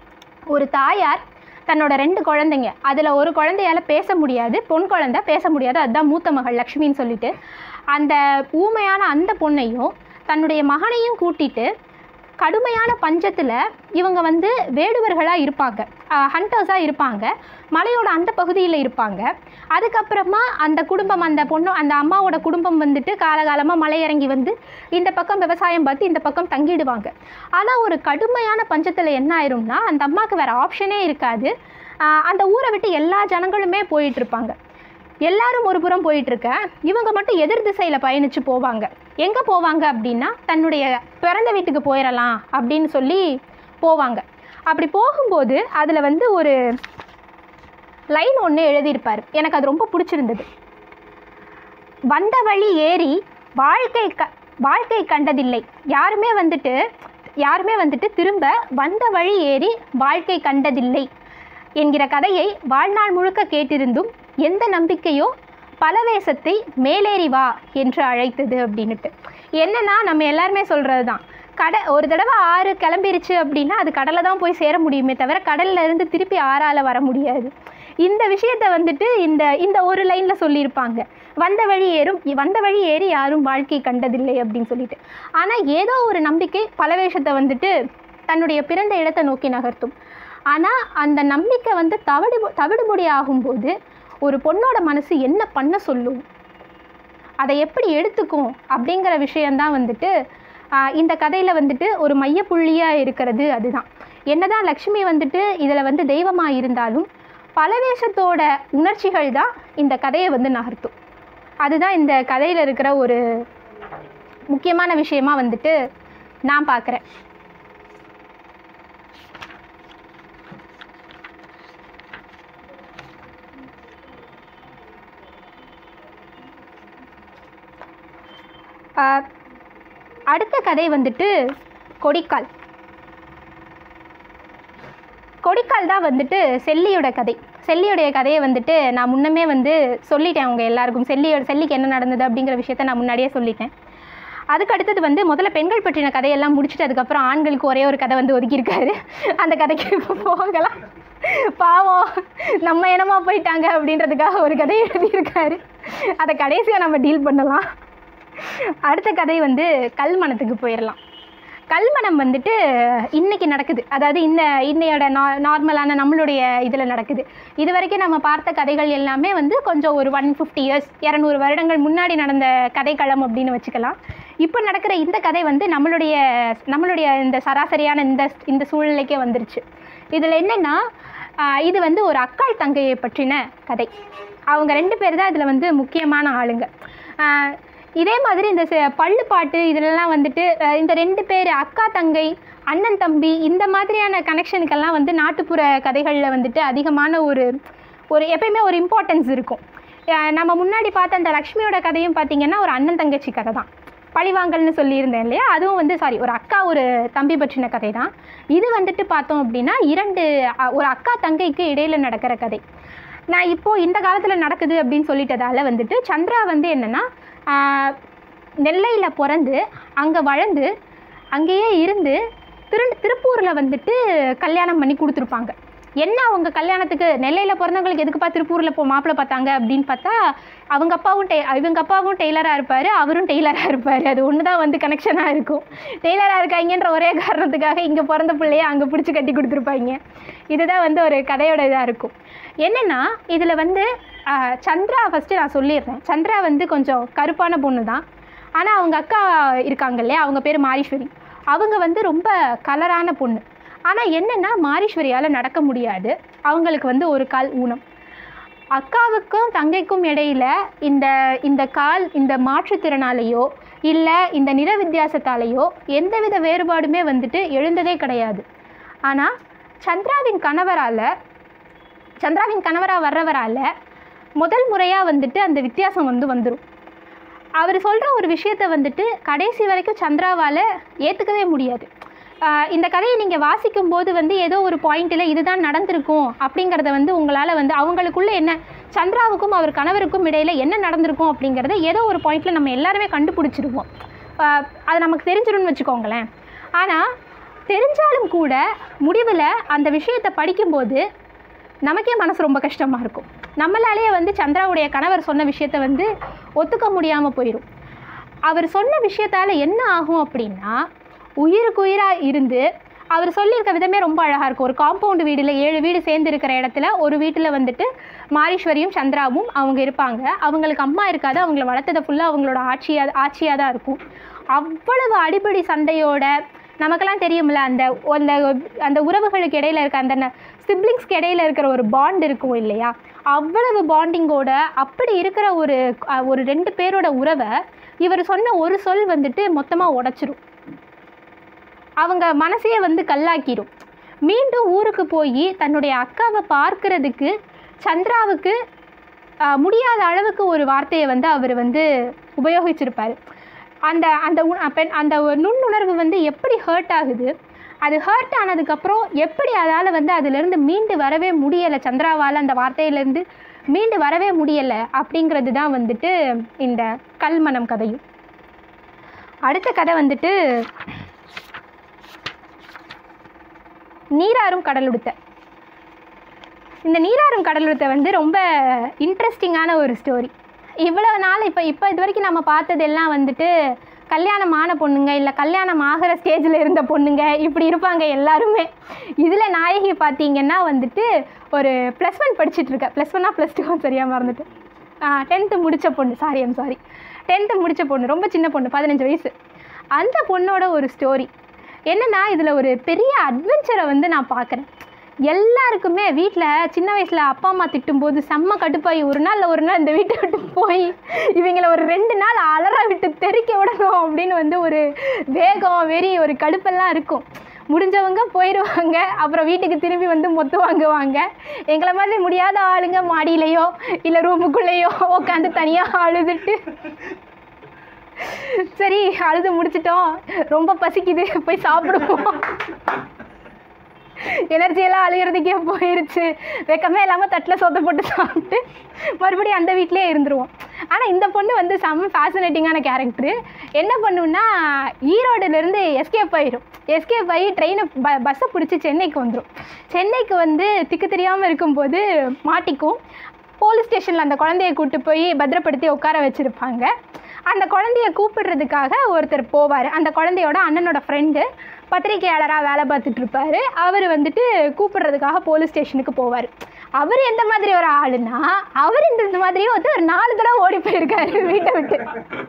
ஒரு தாயார் தன்னோட ரெண்டு குழந்தைங்க அதில் ஒரு குழந்தையால பேச முடியாது பொன் குழந்தை பேச முடியாது அதுதான் மூத்த மகள் லக்ஷ்மின்னு சொல்லிட்டு அந்த ஊமையான அந்த பொண்ணையும் தன்னுடைய மகனையும் கூட்டிட்டு கடுமையான பஞ்சத்தில் இவங்க வந்து வேடுவர்களாக இருப்பாங்க ஹண்டர்ஸாக இருப்பாங்க மலையோட அந்த பகுதியில் இருப்பாங்க அதுக்கப்புறமா அந்த குடும்பம் அந்த பொண்ணு அந்த அம்மாவோட குடும்பம் வந்துட்டு காலகாலமாக மலை இறங்கி வந்து இந்த பக்கம் விவசாயம் பார்த்து இந்த பக்கம் தங்கிடுவாங்க ஆனால் ஒரு கடுமையான பஞ்சத்தில் என்ன ஆயிரும்னா அந்த அம்மாவுக்கு வேறு ஆப்ஷனே இருக்காது ஆஹ் அந்த ஊரை விட்டு எல்லா ஜனங்களுமே போயிட்டு இருப்பாங்க எல்லாரும் ஒரு புறம் போயிட்டு இருக்க இவங்க மட்டும் எதிர் திசையில் பயணித்து போவாங்க எங்கே போவாங்க அப்படின்னா தன்னுடைய பிறந்த வீட்டுக்கு போயிடலாம் அப்படின்னு சொல்லி போவாங்க அப்படி போகும்போது அதில் வந்து ஒரு லைன் ஒன்று எழுதியிருப்பார் எனக்கு அது ரொம்ப பிடிச்சிருந்தது வந்த வழி ஏறி வாழ்க்கை க வாழ்க்கை கண்டதில்லை யாருமே வந்துட்டு யாருமே வந்துட்டு திரும்ப வந்த வழி ஏறி வாழ்க்கை கண்டதில்லை என்கிற கதையை வாழ்நாள் முழுக்க கேட்டிருந்தும் எந்த நம்பிக்கையோ பலவேசத்தை மேலேறி வா என்று அழைத்தது அப்படின்னுட்டு என்னன்னா நம்ம எல்லாருமே சொல்கிறது தான் கடை ஒரு தடவை ஆறு கிளம்பிருச்சு அப்படின்னா அது கடலை தான் போய் சேர முடியுமே தவிர கடல்ல இருந்து திருப்பி ஆறால் வர முடியாது இந்த விஷயத்தை வந்துட்டு இந்த இந்த ஒரு லைனில் சொல்லியிருப்பாங்க வந்த வழி ஏறும் வந்த வழி ஏறி யாரும் வாழ்க்கை கண்டதில்லை அப்படின்னு சொல்லிட்டு ஆனால் ஏதோ ஒரு நம்பிக்கை பலவேஷத்தை வந்துட்டு தன்னுடைய பிறந்த இடத்தை நோக்கி நகர்த்தும் ஆனால் அந்த நம்பிக்கை வந்து தவிடு தவிடுபொடி ஆகும்போது ஒரு பொண்ணோட மனசு என்ன பண்ண சொல்லும் அதை எப்படி எடுத்துக்கும் அப்படிங்கிற விஷயந்தான் வந்துட்டு ஆஹ், இந்த கதையில் வந்துட்டு ஒரு மையப்புள்ளியாக இருக்கிறது அதுதான் என்னதான் லக்ஷ்மி வந்துட்டு இதில் வந்து தெய்வமாக இருந்தாலும் பலவேஷத்தோட உணர்ச்சிகள் தான் இந்த கதையை வந்து நகர்த்தும் அதுதான் இந்த கதையில் இருக்கிற ஒரு முக்கியமான விஷயமா வந்துட்டு நான் பார்க்குறேன் ஆஹ், அடுத்த கதை வந்துட்டு கொடிக்கால் கொடிக்கால் தான் வந்துட்டு செல்லியோட கதை செல்லியோடைய கதையை வந்துட்டு நான் முன்னமே வந்து சொல்லிட்டேன் அவங்க எல்லாருக்கும் செல்லியோட செல்லிக்கு என்ன நடந்தது அப்படிங்கிற விஷயத்த நான் முன்னாடியே சொல்லிட்டேன் அதுக்கு அடுத்தது வந்து முதல்ல பெண்கள் பற்றின கதையெல்லாம் முடிச்சுட்டு அதுக்கப்புறம் ஆண்களுக்கு ஒரே ஒரு கதை வந்து ஒதுக்கியிருக்காரு அந்த கதைக்கு இப்போ போகலாம் பாவம் நம்ம இனமா போயிட்டாங்க அப்படின்றதுக்காக ஒரு கதை எழுதியிருக்காரு அதை கடைசியாக நம்ம டீல் பண்ணலாம் அடுத்த கதை வந்து கல்மணத்துக்கு போயிடலாம் கல்மணம் வந்துட்டு இன்னைக்கு நடக்குது அதாவது இந்த இன்னையோட நா நார்மலான நம்மளுடைய இதில் நடக்குது இது வரைக்கும் நம்ம பார்த்த கதைகள் எல்லாமே வந்து கொஞ்சம் ஒரு ஒன் ஃபிஃப்டி இயர்ஸ் இரநூறு வருடங்கள் முன்னாடி நடந்த கதைக்களம் அப்படின்னு வச்சுக்கலாம் இப்போ நடக்கிற இந்த கதை வந்து நம்மளுடைய நம்மளுடைய இந்த சராசரியான இந்த இந்த சூழ்நிலைக்கே வந்துருச்சு இதில் என்னென்னா ஆஹ் இது வந்து ஒரு அக்காள் தங்கையை பற்றின கதை அவங்க ரெண்டு பேர் தான் இதில் வந்து முக்கியமான ஆளுங்க ஆஹ் இதே மாதிரி இந்த செ- பள்ளு பாட்டு இதிலெல்லாம் வந்துட்டு அஹ் இந்த ரெண்டு பேர் அக்கா தங்கை அண்ணன் தம்பி இந்த மாதிரியான கனெக்ஷனுக்கெல்லாம் வந்து நாட்டுப்புற கதைகளில் வந்துட்டு அதிகமான ஒரு ஒரு எப்பயுமே ஒரு இம்பார்ட்டன்ஸ் இருக்கும் அஹ் நம்ம முன்னாடி பார்த்த அந்த லக்ஷ்மியோட கதையும் பார்த்தீங்கன்னா ஒரு அண்ணன் தங்கச்சி கதை தான் பழிவாங்கல்னு சொல்லியிருந்தேன் இல்லையா அதுவும் வந்து சாரி ஒரு அக்கா ஒரு தம்பி பற்றின கதை தான் இது வந்துட்டு பார்த்தோம் அப்படின்னா இரண்டு அ- ஒரு அக்கா தங்கைக்கு இடையில நடக்கிற கதை நான் இப்போது இந்த காலத்தில் நடக்குது அப்படின்னு சொல்லிட்டதால வந்துட்டு சந்திரா வந்து என்னென்னா நெல்லையில் பிறந்து அங்கே வளர்ந்து அங்கேயே இருந்து திரு திருப்பூரில் வந்துட்டு கல்யாணம் பண்ணி கொடுத்துருப்பாங்க என்ன அவங்க கல்யாணத்துக்கு நெல்லையில் பிறந்தவங்களுக்கு எதுக்குப்பா திருப்பூரில் போ மாப்பிள்ளை பார்த்தாங்க அப்படின்னு பார்த்தா அவங்க அப்பாவும் டெய் இவங்க அப்பாவும் டெய்லராக இருப்பார் அவரும் டெய்லராக இருப்பார் அது ஒன்று தான் வந்து கனெக்ஷனாக இருக்கும் டெய்லராக இருக்காங்கன்ற ஒரே காரணத்துக்காக இங்கே பிறந்த பிள்ளைய அங்கே பிடிச்சி கட்டி கொடுத்துருப்பாங்க இதுதான் வந்து ஒரு கதையோட இதாக இருக்கும் என்னென்னா இதில் வந்து ஆஹ், சந்திரா ஃபஸ்ட்டு நான் சொல்லிடுறேன் சந்திரா வந்து கொஞ்சம் கருப்பான பொண்ணு தான் ஆனால் அவங்க அக்கா இருக்காங்க இல்லையா அவங்க பேர் மாரீஸ்வரி அவங்க வந்து ரொம்ப கலரான பொண்ணு ஆனால் என்னென்னா மாரீஸ்வரியால் நடக்க முடியாது அவங்களுக்கு வந்து ஒரு கால் ஊனம் அக்காவுக்கும் தங்கைக்கும் இடையில இந்த இந்த கால் இந்த மாற்றுத்திறனாலேயோ இல்லை இந்த நிற வித்தியாசத்தாலேயோ எந்தவித வேறுபாடுமே வந்துட்டு எழுந்ததே கிடையாது ஆனால் சந்திராவின் கணவரால் சந்திராவின் கணவராக வர்றவரால் முதல் முறையாக வந்துட்டு அந்த வித்தியாசம் வந்து வந்துடும் அவர் சொல்கிற ஒரு விஷயத்தை வந்துட்டு கடைசி வரைக்கும் சந்திராவால் ஏற்றுக்கவே முடியாது ஆஹ் இந்த கதையை நீங்கள் வாசிக்கும் போது வந்து ஏதோ ஒரு பாயிண்ட்டில் இதுதான் நடந்திருக்கும் அப்படிங்கிறத வந்து உங்களால் வந்து அவங்களுக்குள்ள என்ன சந்திராவுக்கும் அவர் கணவருக்கும் இடையில என்ன நடந்திருக்கும் அப்படிங்கிறத ஏதோ ஒரு பாயிண்ட்டில் நம்ம எல்லாருமே கண்டுபிடிச்சிருவோம் ஆஹ் அது நமக்கு தெரிஞ்சிடும்னு வச்சுக்கோங்களேன் ஆனால் தெரிஞ்சாலும் கூட முடிவில் அந்த விஷயத்தை படிக்கும்போது நமக்கே மனசு ரொம்ப கஷ்டமாக இருக்கும் நம்மளாலேயே வந்து சந்திராவுடைய கணவர் சொன்ன விஷயத்தை வந்து ஒத்துக்க முடியாமல் போயிடும் அவர் சொன்ன விஷயத்தால் என்ன ஆகும் அப்படின்னா உயிருக்கு உயிராக இருந்து அவர் சொல்லியிருக்க விதமே ரொம்ப அழகாக இருக்கும் ஒரு காம்பவுண்டு வீடில் ஏழு வீடு சேர்ந்து இருக்கிற இடத்துல ஒரு வீட்டில் வந்துட்டு மாரீஸ்வரியும் சந்திராவும் அவங்க இருப்பாங்க அவங்களுக்கு அம்மா இருக்காது அவங்கள வளர்த்ததை ஃபுல்லாக அவங்களோட ஆட்சியாக ஆட்சியாக தான் இருக்கும் அவ்வளவு அடிப்படை சண்டையோட நமக்கெல்லாம் தெரியும்ல அந்த அந்த அந்த உறவுகளுக்கு இடையில இருக்க அந்த சிப்ளிங்ஸ்க்கு இடையில இருக்கிற ஒரு பாண்ட் இருக்கும் இல்லையா அவ்வளவு பாண்டிங்கோட அப்படி இருக்கிற ஒரு அஹ், ஒரு ரெண்டு பேரோட உறவை இவர் சொன்ன ஒரு சொல் வந்துட்டு மொத்தமாக உடைச்சிரும் அவங்க மனசையே வந்து கல்லாக்கிடும் மீண்டும் ஊருக்கு போய் தன்னுடைய அக்காவை பார்க்கறதுக்கு சந்திராவுக்கு ஆஹ், முடியாத அளவுக்கு ஒரு வார்த்தையை வந்து அவர் வந்து உபயோகிச்சிருப்பார் அந்த அந்த உ- பெண் அந்த ஒரு நுண்ணுணர்வு வந்து எப்படி ஹர்ட் ஆகுது அது ஹர்ட் ஆனதுக்கப்புறம் எப்படி அதால் வந்து அதிலிருந்து மீண்டு வரவே முடியலை சந்திராவால் அந்த வார்த்தையிலேருந்து மீண்டு வரவே முடியலை அப்படிங்கிறது தான் வந்துட்டு இந்த கல்மனம் கதையும் அடுத்த கதை வந்துட்டு நீராறும் கடலுடுத்த இந்த நீராறும் கடலுடுத்த வந்து ரொம்ப இன்ட்ரெஸ்டிங்கான ஒரு ஸ்டோரி இவ்வளவு நாள் இப்போ இப்போ இது வரைக்கும் நம்ம பார்த்ததெல்லாம் வந்துட்டு கல்யாணம் ஆன பொண்ணுங்க இல்லை கல்யாணம் ஆகிற ஸ்டேஜில் இருந்த பொண்ணுங்க இப்படி இருப்பாங்க எல்லாருமே இதில் நாயகி பார்த்தீங்கன்னா வந்துட்டு ஒரு ப்ளஸ் ஒன் படிச்சுட்டு இருக்க ப்ளஸ் ஒன்னா ப்ளஸ் டூ சரியாக மறந்துட்டு டென்த்து முடித்த பொண்ணு சாரி ஐம் சாரி டென்த்து முடித்த பொண்ணு ரொம்ப சின்ன பொண்ணு பதினஞ்சு வயசு அந்த பொண்ணோட ஒரு ஸ்டோரி என்னன்னா இதில் ஒரு பெரிய அட்வென்ச்சரை வந்து நான் பார்க்குறேன் எல்லாருக்குமே வீட்டில் சின்ன வயசில் அப்பா அம்மா திட்டும்போது செம்ம கடுப்பாகி ஒரு நாள் ஒரு நாள் இந்த வீட்டை விட்டு போய் இவங்கள ஒரு ரெண்டு நாள் அலற விட்டு தெறிக்க விடணும் அப்படின்னு வந்து ஒரு வேகம் வெறி ஒரு கடுப்பெல்லாம் இருக்கும் முடிஞ்சவங்க போயிடுவாங்க அப்புறம் வீட்டுக்கு திரும்பி வந்து மொத்து வாங்குவாங்க எங்களை மாதிரி முடியாத ஆளுங்க மாடியிலையோ இல்லை ரூமுக்குள்ளேயோ உட்காந்து தனியாக அழுதுட்டு சரி அழுது முடிச்சிட்டோம் ரொம்ப பசிக்குது போய் சாப்பிடுவோம் எனர்ஜியெல்லாம் அழுகிறதுக்கே போயிருச்சு வெக்கமே இல்லாமல் தட்டில் சொத்தை போட்டு சாப்பிட்டு மறுபடியும் அந்த வீட்டிலே இருந்துருவோம் ஆனால் இந்த பொண்ணு வந்து செம்ம ஃபேசினேட்டிங்கான கேரக்டரு என்ன பண்ணுன்னா ஈரோடுலேருந்து எஸ்கேப் ஆயிரும் எஸ்கேப் ஆகி ட்ரெயினை ப பஸ்ஸை பிடிச்சி சென்னைக்கு வந்துடும் சென்னைக்கு வந்து திக்கு தெரியாமல் இருக்கும்போது மாட்டிக்கும் போலீஸ் ஸ்டேஷனில் அந்த குழந்தைய கூட்டு போய் பத்திரப்படுத்தி உட்கார வச்சுருப்பாங்க அந்த குழந்தைய கூப்பிடுறதுக்காக ஒருத்தர் போவார் அந்த குழந்தையோட அண்ணனோட ஃப்ரெண்டு பத்திரிகையாளராக வேலை பார்த்துட்டு இருப்பாரு அவர் வந்துட்டு கூப்பிடுறதுக்காக போலீஸ் ஸ்டேஷனுக்கு போவார் அவர் எந்த மாதிரி ஒரு ஆளுன்னா அவர் இந்த இந்த மாதிரியும் வந்து ஒரு நாலு தடவை ஓடி போயிருக்காரு வீட்டை விட்டு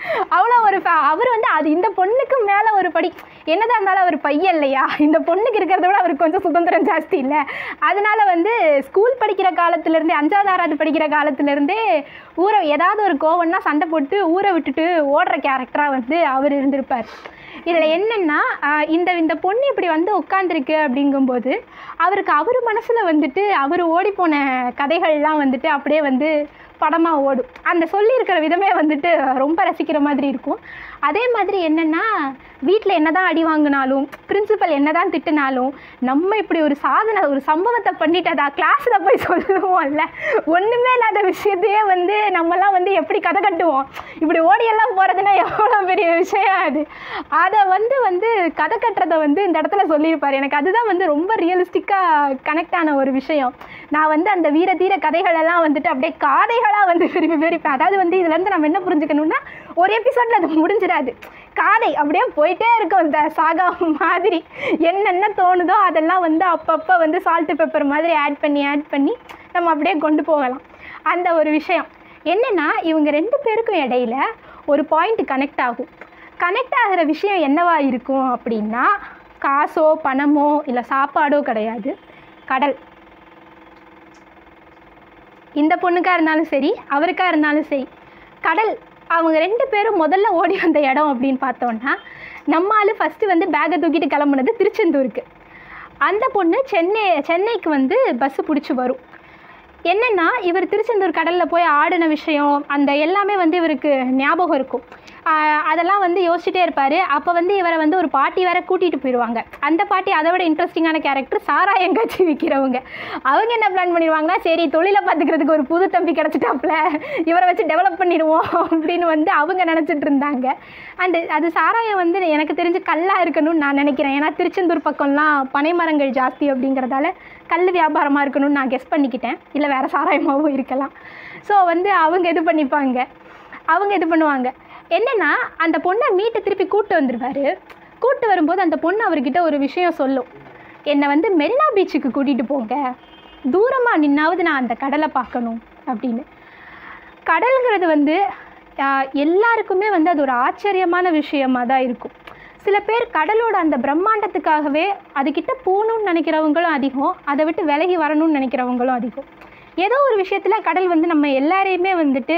அவ்வளோ ஒரு fa- அவர் வந்து அது இந்த பொண்ணுக்கு மேலே ஒரு படி என்னதான் இருந்தாலும் அவர் பையன் இல்லையா இந்த பொண்ணுக்கு இருக்கிறத விட அவருக்கு கொஞ்சம் சுதந்திரம் ஜாஸ்தி இல்லை அதனால வந்து ஸ்கூல் படிக்கிற காலத்துலேருந்தே அஞ்சாவது ஆறாவது படிக்கிற காலத்துலேருந்தே ஊரை ஏதாவது ஒரு கோவம்னா சண்டை போட்டு ஊரை விட்டுட்டு ஓடுற கேரக்டராக வந்து அவர் இருந்திருப்பார் இதில் என்னென்னா இந்த இந்த பொண்ணு இப்படி வந்து உட்காந்துருக்கு அப்படிங்கும்போது அவருக்கு அவர் மனசில் வந்துட்டு அவர் ஓடிப்போன கதைகள்லாம் வந்துட்டு அப்படியே வந்து படமாக ஓடும் அந்த சொல்லியிருக்கிற விதமே வந்துட்டு ரொம்ப ரசிக்கிற மாதிரி இருக்கும் அதே மாதிரி என்னென்னா வீட்டில் என்னதான் அடி வாங்கினாலும் பிரின்சிபல் என்னதான் திட்டினாலும் நம்ம இப்படி ஒரு சாதனை ஒரு சம்பவத்தை பண்ணிட்டதா கிளாஸில் போய் சொல்லுவோம்ல ஒன்றுமே இல்லாத விஷயத்தையே வந்து நம்மலாம் வந்து எப்படி கதை கட்டுவோம் இப்படி ஓடியெல்லாம் போகிறதுனா எவ்வளோ பெரிய விஷயம் அது அதை வந்து வந்து கதை கட்டுறதை வந்து இந்த இடத்துல சொல்லியிருப்பார் எனக்கு அதுதான் வந்து ரொம்ப ரியலிஸ்டிக்காக கனெக்ட் ஆன ஒரு விஷயம் நான் வந்து அந்த வீர தீர கதைகளெல்லாம் வந்துட்டு அப்படியே காதைகளாக வந்து விரும்பி விரும்பி அதாவது வந்து இதுலேருந்து நம்ம என்ன புரிஞ்சுக்கணும்னா ஒரு எபிசோடில் அது முடிஞ்சிடாது காதை அப்படியே போயிட்டே இருக்கும் இந்த சாகா மாதிரி என்னென்ன தோணுதோ அதெல்லாம் வந்து அப்பப்போ வந்து சால்ட்டு பெப்பர் மாதிரி ஆட் பண்ணி ஆட் பண்ணி நம்ம அப்படியே கொண்டு போகலாம் அந்த ஒரு விஷயம் என்னென்னா இவங்க ரெண்டு பேருக்கும் இடையில ஒரு பாயிண்ட் கனெக்ட் ஆகும் கனெக்ட் ஆகிற விஷயம் என்னவா இருக்கும் அப்படின்னா காசோ பணமோ இல்லை சாப்பாடோ கிடையாது கடல் இந்த பொண்ணுக்கா இருந்தாலும் சரி அவருக்கா இருந்தாலும் சரி கடல் அவங்க ரெண்டு பேரும் முதல்ல ஓடி வந்த இடம் அப்படின்னு பார்த்தோன்னா நம்ம ஆளு ஃபஸ்ட்டு வந்து பேக்கை தூக்கிட்டு கிளம்புனது திருச்செந்தூருக்கு அந்த பொண்ணு சென்னை சென்னைக்கு வந்து பஸ்ஸு பிடிச்சி வரும் என்னென்னா இவர் திருச்செந்தூர் கடலில் போய் ஆடின விஷயம் அந்த எல்லாமே வந்து இவருக்கு ஞாபகம் இருக்கும் ஆஹ் அதெல்லாம் வந்து யோசிச்சுட்டே இருப்பார் அப்போ வந்து இவரை வந்து ஒரு பாட்டி வேற கூட்டிகிட்டு போயிடுவாங்க அந்த பாட்டி அதை விட இன்ட்ரெஸ்டிங்கான கேரக்டர் சாராயம் காய்ச்சி விற்கிறவங்க அவங்க என்ன பிளான் பண்ணிடுவாங்கன்னா சரி தொழிலை பார்த்துக்கிறதுக்கு ஒரு புது தம்பி கிடச்சிட்டாப்புல இவரை வச்சு டெவலப் பண்ணிடுவோம் அப்படின்னு வந்து அவங்க நினச்சிட்டு இருந்தாங்க அண்டு அது சாராயம் வந்து எனக்கு தெரிஞ்சு கல்லாக இருக்கணும்னு நான் நினைக்கிறேன் ஏன்னா திருச்செந்தூர் பக்கம்லாம் பனைமரங்கள் ஜாஸ்தி அப்படிங்கிறதால கல் வியாபாரமாக இருக்கணும்னு நான் கெஸ் பண்ணிக்கிட்டேன் இல்லை வேறு சாராயமாகவும் இருக்கலாம் ஸோ வந்து அவங்க இது பண்ணிப்பாங்க அவங்க இது பண்ணுவாங்க என்னென்னா அந்த பொண்ணை மீட்டு திருப்பி கூப்பிட்டு வந்துடுவார் கூப்பிட்டு வரும்போது அந்த பொண்ணு அவர்கிட்ட ஒரு விஷயம் சொல்லும் என்னை வந்து மெரினா பீச்சுக்கு கூட்டிகிட்டு போங்க தூரமாக நின்னாவது நான் அந்த கடலை பார்க்கணும் அப்படின்னு கடல்ங்கிறது வந்து ஆஹ், எல்லாருக்குமே வந்து அது ஒரு ஆச்சரியமான விஷயமா தான் இருக்கும் சில பேர் கடலோட அந்த பிரம்மாண்டத்துக்காகவே அதுக்கிட்ட போகணும்னு நினைக்கிறவங்களும் அதிகம் அதை விட்டு விலகி வரணும்னு நினைக்கிறவங்களும் அதிகம் ஏதோ ஒரு விஷயத்தில் கடல் வந்து நம்ம எல்லாரையுமே வந்துட்டு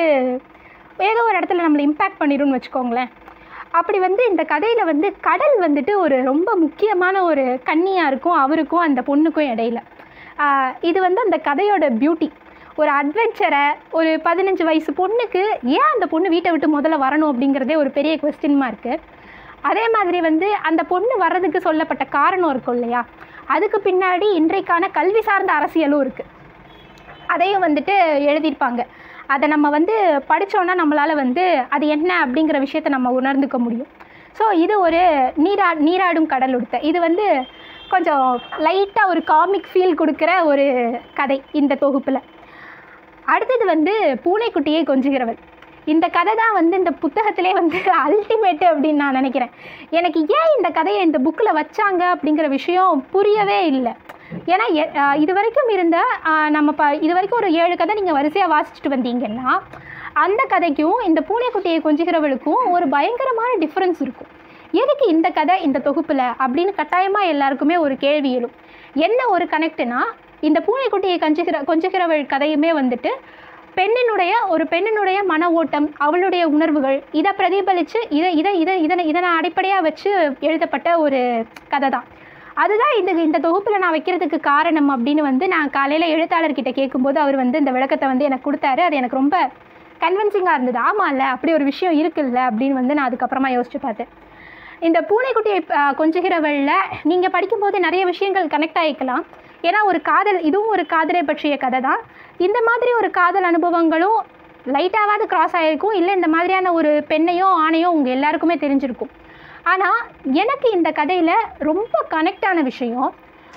ஏதோ ஒரு இடத்துல நம்மளை இம்பேக்ட் பண்ணிடும்னு வச்சுக்கோங்களேன் அப்படி வந்து இந்த கதையில் வந்து கடல் வந்துட்டு ஒரு ரொம்ப முக்கியமான ஒரு கன்னியாக இருக்கும் அவருக்கும் அந்த பொண்ணுக்கும் இடையில ஆஹ் இது வந்து அந்த கதையோட பியூட்டி ஒரு அட்வென்ச்சரை ஒரு பதினஞ்சு வயசு பொண்ணுக்கு ஏன் அந்த பொண்ணு வீட்டை விட்டு முதல்ல வரணும் அப்படிங்கிறதே ஒரு பெரிய கொஸ்டின் மார்க்கு அதே மாதிரி வந்து அந்த பொண்ணு வர்றதுக்கு சொல்லப்பட்ட காரணம் இருக்கும் இல்லையா அதுக்கு பின்னாடி இன்றைக்கான கல்வி சார்ந்த அரசியலும் இருக்குது அதையும் வந்துட்டு எழுதியிருப்பாங்க அதை நம்ம வந்து படித்தோன்னா நம்மளால் வந்து அது என்ன அப்படிங்கிற விஷயத்தை நம்ம உணர்ந்துக்க முடியும் ஸோ இது ஒரு நீரா நீராடும் கடல் உடுத்த இது வந்து கொஞ்சம் லைட்டாக ஒரு காமிக் ஃபீல் கொடுக்குற ஒரு கதை இந்த தொகுப்பில் அடுத்தது வந்து பூனைக்குட்டியை கொஞ்சுகிறவள் இந்த கதை தான் வந்து இந்த புத்தகத்திலே வந்து அல்டிமேட்டு அப்படின்னு நான் நினைக்கிறேன் எனக்கு ஏன் இந்த கதையை இந்த புக்கில் வச்சாங்க அப்படிங்கிற விஷயம் புரியவே இல்லை ஏன்னா எ- ஆஹ் இது வரைக்கும் இருந்த ஆஹ் நம்ம ப இது வரைக்கும் ஒரு ஏழு கதை நீங்கள் வரிசையாக வாசிச்சுட்டு வந்தீங்கன்னா அந்த கதைக்கும் இந்த பூனைக்குட்டியை கொஞ்சுகிறவளுக்கும் ஒரு பயங்கரமான டிஃப்ரென்ஸ் இருக்கும் எதுக்கு இந்த கதை இந்த தொகுப்பில் அப்படின்னு கட்டாயமாக எல்லாருக்குமே ஒரு கேள்வி எழும் என்ன ஒரு கனெக்ட்னா இந்த பூனைக்குட்டியை கஞ்சுகிற கொஞ்சுகிறவள் கதையுமே வந்துட்டு பெண்ணினுடைய ஒரு பெண்ணினுடைய மன ஓட்டம் அவளுடைய உணர்வுகள் இதை பிரதிபலித்து இதை இதை இதை இதனை இதனை அடிப்படையாக வச்சு எழுதப்பட்ட ஒரு கதை தான் அதுதான் இந்த இந்த தொகுப்பில் நான் வைக்கிறதுக்கு காரணம் அப்படின்னு வந்து நான் காலையில் எழுத்தாளர்கிட்ட கேட்கும்போது அவர் வந்து இந்த விளக்கத்தை வந்து எனக்கு கொடுத்தாரு அது எனக்கு ரொம்ப கன்வின்சிங்காக இருந்தது ஆமாம்ல அப்படி ஒரு விஷயம் இருக்குல்ல அப்படின்னு வந்து நான் அதுக்கப்புறமா யோசிச்சு பார்த்தேன் இந்த பூனைக்குட்டியை அஹ், கொஞ்சுகிறவள்ல நீங்கள் படிக்கும்போது நிறைய விஷயங்கள் கனெக்ட் ஆகிக்கலாம் ஏன்னா ஒரு காதல் இதுவும் ஒரு காதலை பற்றிய கதை தான் இந்த மாதிரி ஒரு காதல் அனுபவங்களும் லைட்டாவது கிராஸ் ஆகிருக்கும் இல்லை இந்த மாதிரியான ஒரு பெண்ணையோ ஆணையோ உங்கள் எல்லாருக்குமே தெரிஞ்சிருக்கும் ஆனால் எனக்கு இந்த கதையில் ரொம்ப கனெக்ட் ஆன விஷயம்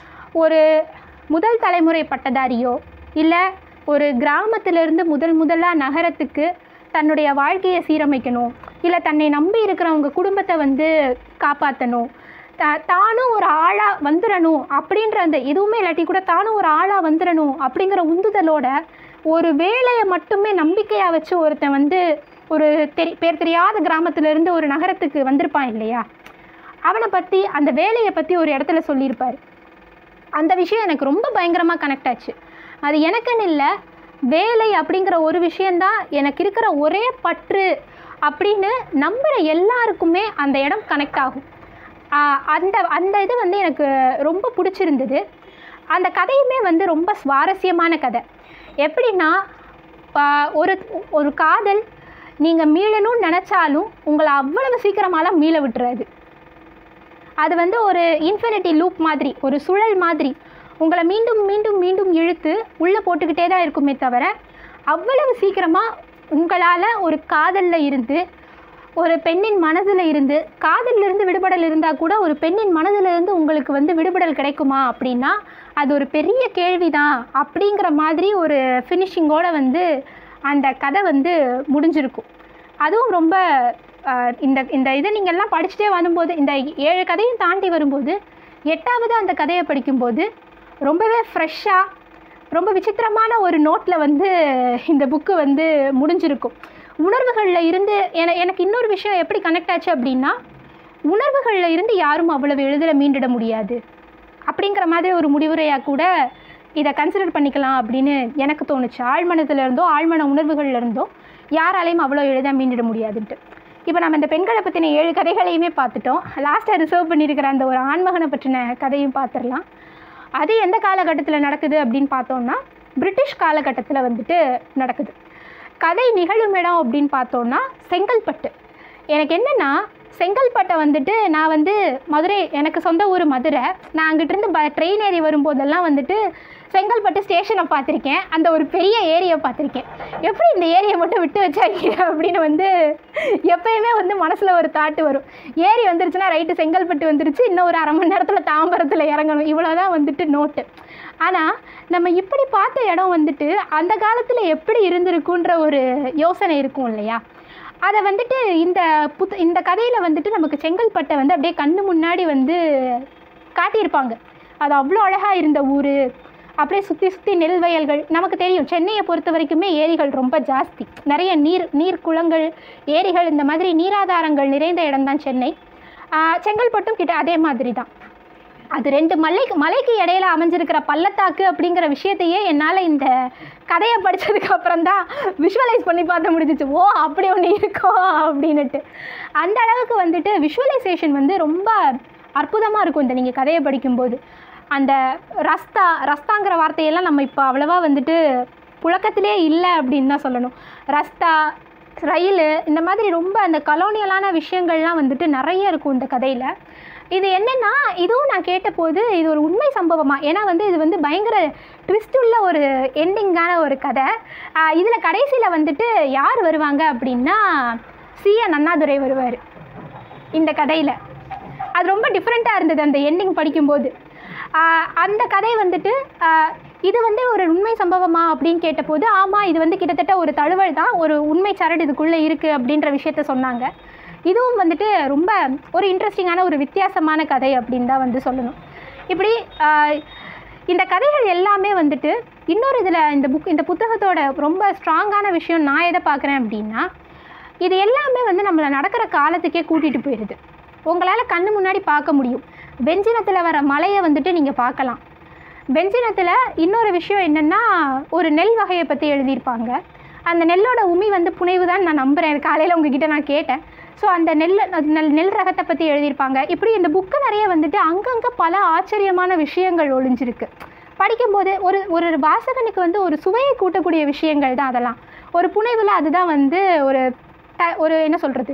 ஒரு முதல் தலைமுறை பட்டதாரியோ இல்லை ஒரு கிராமத்திலிருந்து முதல் முதலாக நகரத்துக்கு தன்னுடைய வாழ்க்கையை சீரமைக்கணும் இல்லை தன்னை நம்பி இருக்கிறவங்க குடும்பத்தை வந்து காப்பாற்றணும் தா தானும் ஒரு ஆளாக வந்துடணும் அப்படின்ற அந்த எதுவுமே இல்லாட்டி கூட தானும் ஒரு ஆளாக வந்துடணும் அப்படிங்கிற உந்துதலோட ஒரு வேலையை மட்டுமே நம்பிக்கையாக வச்சு ஒருத்தன் வந்து ஒரு தெரி பேர் தெரியாத கிராமத்திலேருந்து ஒரு நகரத்துக்கு வந்திருப்பான் இல்லையா அவனை பற்றி அந்த வேலையை பற்றி ஒரு இடத்துல சொல்லியிருப்பார் அந்த விஷயம் எனக்கு ரொம்ப பயங்கரமாக கனெக்ட் ஆச்சு அது எனக்குன்னு இல்லை வேலை அப்படிங்கிற ஒரு விஷயந்தான் எனக்கு இருக்கிற ஒரே பற்று அப்படின்னு நம்புகிற எல்லாருக்குமே அந்த இடம் கனெக்ட் ஆகும் ஆஹ் அந்த அந்த இது வந்து எனக்கு ரொம்ப பிடிச்சிருந்தது அந்த கதையுமே வந்து ரொம்ப சுவாரஸ்யமான கதை எப்படின்னா ஆஹ் ஒரு ஒரு காதல் நீங்கள் மீளணும்னு நினச்சாலும் உங்களை அவ்வளவு சீக்கிரமாலாம் மீள விட்டுறாது அது வந்து ஒரு இன்ஃபினிட்டி லூப் மாதிரி ஒரு சுழல் மாதிரி உங்களை மீண்டும் மீண்டும் மீண்டும் இழுத்து உள்ளே போட்டுக்கிட்டே தான் இருக்குமே தவிர அவ்வளவு சீக்கிரமாக உங்களால் ஒரு காதலில் இருந்து ஒரு பெண்ணின் மனதில் இருந்து காதலில் இருந்து விடுபடல் இருந்தால் கூட ஒரு பெண்ணின் மனதில் இருந்து உங்களுக்கு வந்து விடுபடல் கிடைக்குமா அப்படின்னா அது ஒரு பெரிய கேள்விதான் அப்படிங்கிற மாதிரி ஒரு ஃபினிஷிங்கோட வந்து அந்த கதை வந்து முடிஞ்சிருக்கும் அதுவும் ரொம்ப ஆஹ், இந்த இந்த இதை நீங்கள் எல்லாம் படிச்சுட்டே வரும்போது இந்த ஏழு கதையும் தாண்டி வரும்போது எட்டாவது அந்த கதையை படிக்கும்போது ரொம்பவே ஃப்ரெஷ்ஷாக ரொம்ப விசித்திரமான ஒரு நோட்டில் வந்து இந்த புக்கு வந்து முடிஞ்சிருக்கும் உணர்வுகளில் இருந்து என எனக்கு இன்னொரு விஷயம் எப்படி கனெக்ட் ஆச்சு அப்படின்னா உணர்வுகளில் இருந்து யாரும் அவ்வளவு எளிதில் மீண்டிட முடியாது அப்படிங்கிற மாதிரி ஒரு முடிவுரையாக கூட இதை கன்சிடர் பண்ணிக்கலாம் அப்படின்னு எனக்கு தோணுச்சு ஆழ்மனத்துல இருந்தோ ஆழ்மன உணர்வுகள்ல இருந்தோ யாராலையும் அவ்வளோ எளிதாக மீண்டிட முடியாதுன்ட்டு இப்போ நம்ம இந்த பெண்களை பற்றின ஏழு கதைகளையுமே பார்த்துட்டோம் லாஸ்ட்டாக ரிசர்வ் பண்ணியிருக்கிற அந்த ஒரு ஆண்மகனை பற்றின கதையும் பார்த்துடலாம் அது எந்த காலகட்டத்தில் நடக்குது அப்படின்னு பார்த்தோம்னா பிரிட்டிஷ் காலகட்டத்தில் வந்துட்டு நடக்குது கதை நிகழும் இடம் அப்படின்னு பார்த்தோம்னா செங்கல்பட்டு எனக்கு என்னென்னா செங்கல்பட்டை வந்துட்டு நான் வந்து மதுரை எனக்கு சொந்த ஊர் மதுரை நான் அங்கிட்டிருந்து ப ட்ரெயின் ஏறி வரும்போதெல்லாம் வந்துட்டு செங்கல்பட்டு ஸ்டேஷனை பார்த்துருக்கேன் அந்த ஒரு பெரிய ஏரியை பார்த்துருக்கேன் எப்படி இந்த ஏரியை மட்டும் விட்டு வச்சாங்க அப்படின்னு வந்து எப்பயுமே வந்து மனசில் ஒரு தாட்டு வரும் ஏரி வந்துருச்சுன்னா ரைட்டு செங்கல்பட்டு வந்துருச்சு இன்னும் ஒரு அரை மணி நேரத்தில் தாம்பரத்தில் இறங்கணும் இவ்வளோதான் வந்துட்டு நோட்டு ஆனால் நம்ம இப்படி பார்த்த இடம் வந்துட்டு அந்த காலத்தில் எப்படி இருந்திருக்குன்ற ஒரு யோசனை இருக்கும் இல்லையா அதை வந்துட்டு இந்த புத் இந்த கதையில் வந்துட்டு நமக்கு செங்கல்பட்டை வந்து அப்படியே கண்ணு முன்னாடி வந்து காட்டியிருப்பாங்க அது அவ்வளோ அழகாக இருந்த ஊர் அப்படியே சுற்றி சுற்றி நெல் வயல்கள் நமக்கு தெரியும் சென்னையை பொறுத்த வரைக்குமே ஏரிகள் ரொம்ப ஜாஸ்தி நிறைய நீர் நீர் குளங்கள் ஏரிகள் இந்த மாதிரி நீராதாரங்கள் நிறைந்த இடம்தான் சென்னை ஆஹ் செங்கல்பட்டும் கிட்ட அதே மாதிரி தான் அது ரெண்டு மலைக்கு மலைக்கு இடையில அமைஞ்சிருக்கிற பள்ளத்தாக்கு அப்படிங்கிற விஷயத்தையே என்னால் இந்த கதையை படித்ததுக்கு அப்புறம் தான் விஷுவலைஸ் பண்ணி பார்த்த முடிஞ்சிச்சு ஓ அப்படி ஒன்று இருக்கோ அப்படின்னுட்டு அந்த அளவுக்கு வந்துட்டு விஷுவலைசேஷன் வந்து ரொம்ப அற்புதமாக இருக்கும் இந்த நீங்கள் கதையை படிக்கும்போது அந்த ரஸ்தா ரஸ்தாங்கிற வார்த்தையெல்லாம் நம்ம இப்போ அவ்வளவா வந்துட்டு புழக்கத்திலே இல்லை அப்படின்னு தான் சொல்லணும் ரஸ்தா ரயில் இந்த மாதிரி ரொம்ப அந்த கலோனியலான விஷயங்கள்லாம் வந்துட்டு நிறைய இருக்கும் இந்த கதையில் இது என்னென்னா இதுவும் நான் கேட்டபோது இது ஒரு உண்மை சம்பவமாக ஏன்னா வந்து இது வந்து பயங்கர ட்விஸ்ட் உள்ள ஒரு எண்டிங்கான ஒரு கதை இதில் கடைசியில் வந்துட்டு யார் வருவாங்க அப்படின்னா சிஎன் அண்ணாதுரை வருவார் இந்த கதையில் அது ரொம்ப டிஃப்ரெண்ட்டாக இருந்தது அந்த எண்டிங் படிக்கும்போது ஆஹ் அந்த கதை வந்துட்டு ஆஹ் இது வந்து ஒரு உண்மை சம்பவமா அப்படின்னு கேட்டபோது ஆமாம் இது வந்து கிட்டத்தட்ட ஒரு தழுவல் தான் ஒரு உண்மை சரடு இதுக்குள்ளே இருக்குது அப்படின்ற விஷயத்த சொன்னாங்க இதுவும் வந்துட்டு ரொம்ப ஒரு இன்ட்ரெஸ்டிங்கான ஒரு வித்தியாசமான கதை அப்படின்னு தான் வந்து சொல்லணும் இப்படி ஆஹ் இந்த கதைகள் எல்லாமே வந்துட்டு இன்னொரு இதில் இந்த புக் இந்த புத்தகத்தோட ரொம்ப ஸ்ட்ராங்கான விஷயம் நான் எதை பார்க்குறேன் அப்படின்னா இது எல்லாமே வந்து நம்மளை நடக்கிற காலத்துக்கே கூட்டிகிட்டு போயிடுது உங்களால் கண்ணு முன்னாடி பார்க்க முடியும் வெஞ்சினத்தில் வர மலையை வந்துட்டு நீங்கள் பார்க்கலாம் வெஞ்சினத்தில் இன்னொரு விஷயம் என்னென்னா ஒரு நெல் வகையை பற்றி எழுதியிருப்பாங்க அந்த நெல்லோட உமி வந்து புனைவு தான் நான் நம்புகிறேன் காலையில் உங்ககிட்ட நான் கேட்டேன் ஸோ அந்த நெல் அது நெல் நெல் ரகத்தை பற்றி எழுதியிருப்பாங்க இப்படி இந்த புக்கு நிறைய வந்துட்டு அங்கங்கே பல ஆச்சரியமான விஷயங்கள் ஒளிஞ்சிருக்கு படிக்கும்போது ஒரு ஒரு வாசகனுக்கு வந்து ஒரு சுவையை கூட்டக்கூடிய விஷயங்கள் தான் அதெல்லாம் ஒரு புனைவில் அதுதான் வந்து ஒரு ட ஒரு என்ன சொல்கிறது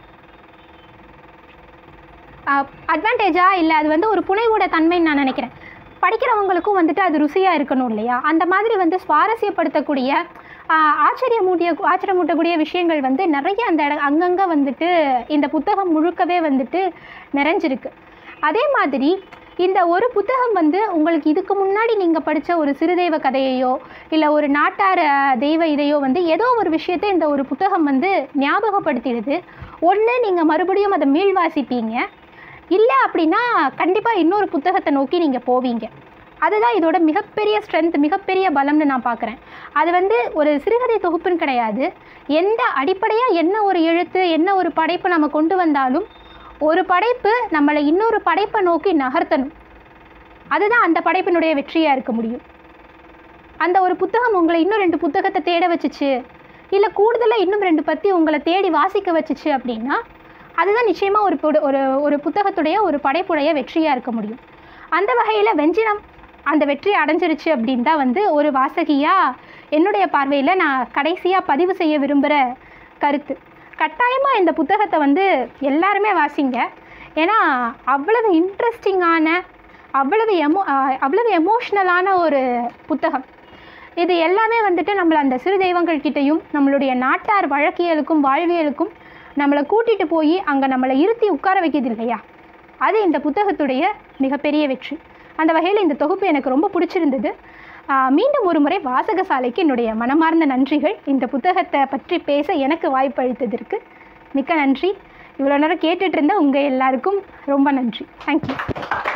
அட்வான்டேஜா இல்லை அது வந்து ஒரு புனைவோட தன்மைன்னு நான் நினைக்கிறேன் படிக்கிறவங்களுக்கும் வந்துட்டு அது ருசியாக இருக்கணும் இல்லையா அந்த மாதிரி வந்து சுவாரஸ்யப்படுத்தக்கூடிய ஆஹ், ஆச்சரியமூட்டிய ஆச்சரியமூட்டக்கூடிய விஷயங்கள் வந்து நிறைய அந்த இட அங்கங்கே வந்துட்டு இந்த புத்தகம் முழுக்கவே வந்துட்டு நிறைஞ்சிருக்கு அதே மாதிரி இந்த ஒரு புத்தகம் வந்து உங்களுக்கு இதுக்கு முன்னாடி நீங்கள் படித்த ஒரு சிறுதெய்வ கதையையோ இல்லை ஒரு நாட்டார் அஹ், தெய்வ இதையோ வந்து ஏதோ ஒரு விஷயத்தை இந்த ஒரு புத்தகம் வந்து ஞாபகப்படுத்திடுது ஒன்று நீங்கள் மறுபடியும் அதை மீள்வாசிப்பீங்க இல்லை அப்படின்னா கண்டிப்பாக இன்னொரு புத்தகத்தை நோக்கி நீங்கள் போவீங்க அதுதான் இதோட மிகப்பெரிய ஸ்ட்ரென்த் மிகப்பெரிய பலம்னு நான் பார்க்குறேன் அது வந்து ஒரு சிறுகதை தொகுப்புன்னு கிடையாது எந்த அடிப்படையாக என்ன ஒரு எழுத்து என்ன ஒரு படைப்பு நம்ம கொண்டு வந்தாலும் ஒரு படைப்பு நம்மளை இன்னொரு படைப்பை நோக்கி நகர்த்தணும் அதுதான் அந்த படைப்பினுடைய வெற்றியாக இருக்க முடியும் அந்த ஒரு புத்தகம் உங்களை இன்னும் ரெண்டு புத்தகத்தை தேட வச்சுச்சு இல்லை கூடுதலாக இன்னும் ரெண்டு பற்றி உங்களை தேடி வாசிக்க வச்சுச்சு அப்படின்னா அதுதான் நிச்சயமாக ஒரு புட- ஒரு ஒரு புத்தகத்துடைய ஒரு படைப்புடைய வெற்றியாக இருக்க முடியும் அந்த வகையில் வெஞ்சினம் அந்த வெற்றி அடைஞ்சிருச்சு அப்படின்னு தான் வந்து ஒரு வாசகியாக என்னுடைய பார்வையில் நான் கடைசியாக பதிவு செய்ய விரும்புகிற கருத்து கட்டாயமாக இந்த புத்தகத்தை வந்து எல்லாருமே வாசிங்க ஏன்னா அவ்வளவு இன்ட்ரெஸ்டிங்கான அவ்வளவு எமோ ஆஹ் அவ்வளவு எமோஷ்னலான ஒரு புத்தகம் இது எல்லாமே வந்துட்டு நம்மளை அந்த சிறு தெய்வங்கள் கிட்டேயும் நம்மளுடைய நாட்டார் வழக்கியலுக்கும் வாழ்வியலுக்கும் நம்மளை கூட்டிகிட்டு போய் அங்கே நம்மளை இருத்தி உட்கார வைக்கிது இல்லையா அது இந்த புத்தகத்துடைய மிகப்பெரிய வெற்றி அந்த வகையில் இந்த தொகுப்பு எனக்கு ரொம்ப பிடிச்சிருந்தது ஆஹ் மீண்டும் ஒரு முறை வாசகசாலைக்கு என்னுடைய மனமார்ந்த நன்றிகள் இந்த புத்தகத்தை பற்றி பேச எனக்கு வாய்ப்பு அளித்ததற்கு மிக்க நன்றி இவ்வளோ நேரம் கேட்டுட்டு இருந்த உங்கள் எல்லாருக்கும் ரொம்ப நன்றி தேங்க்யூ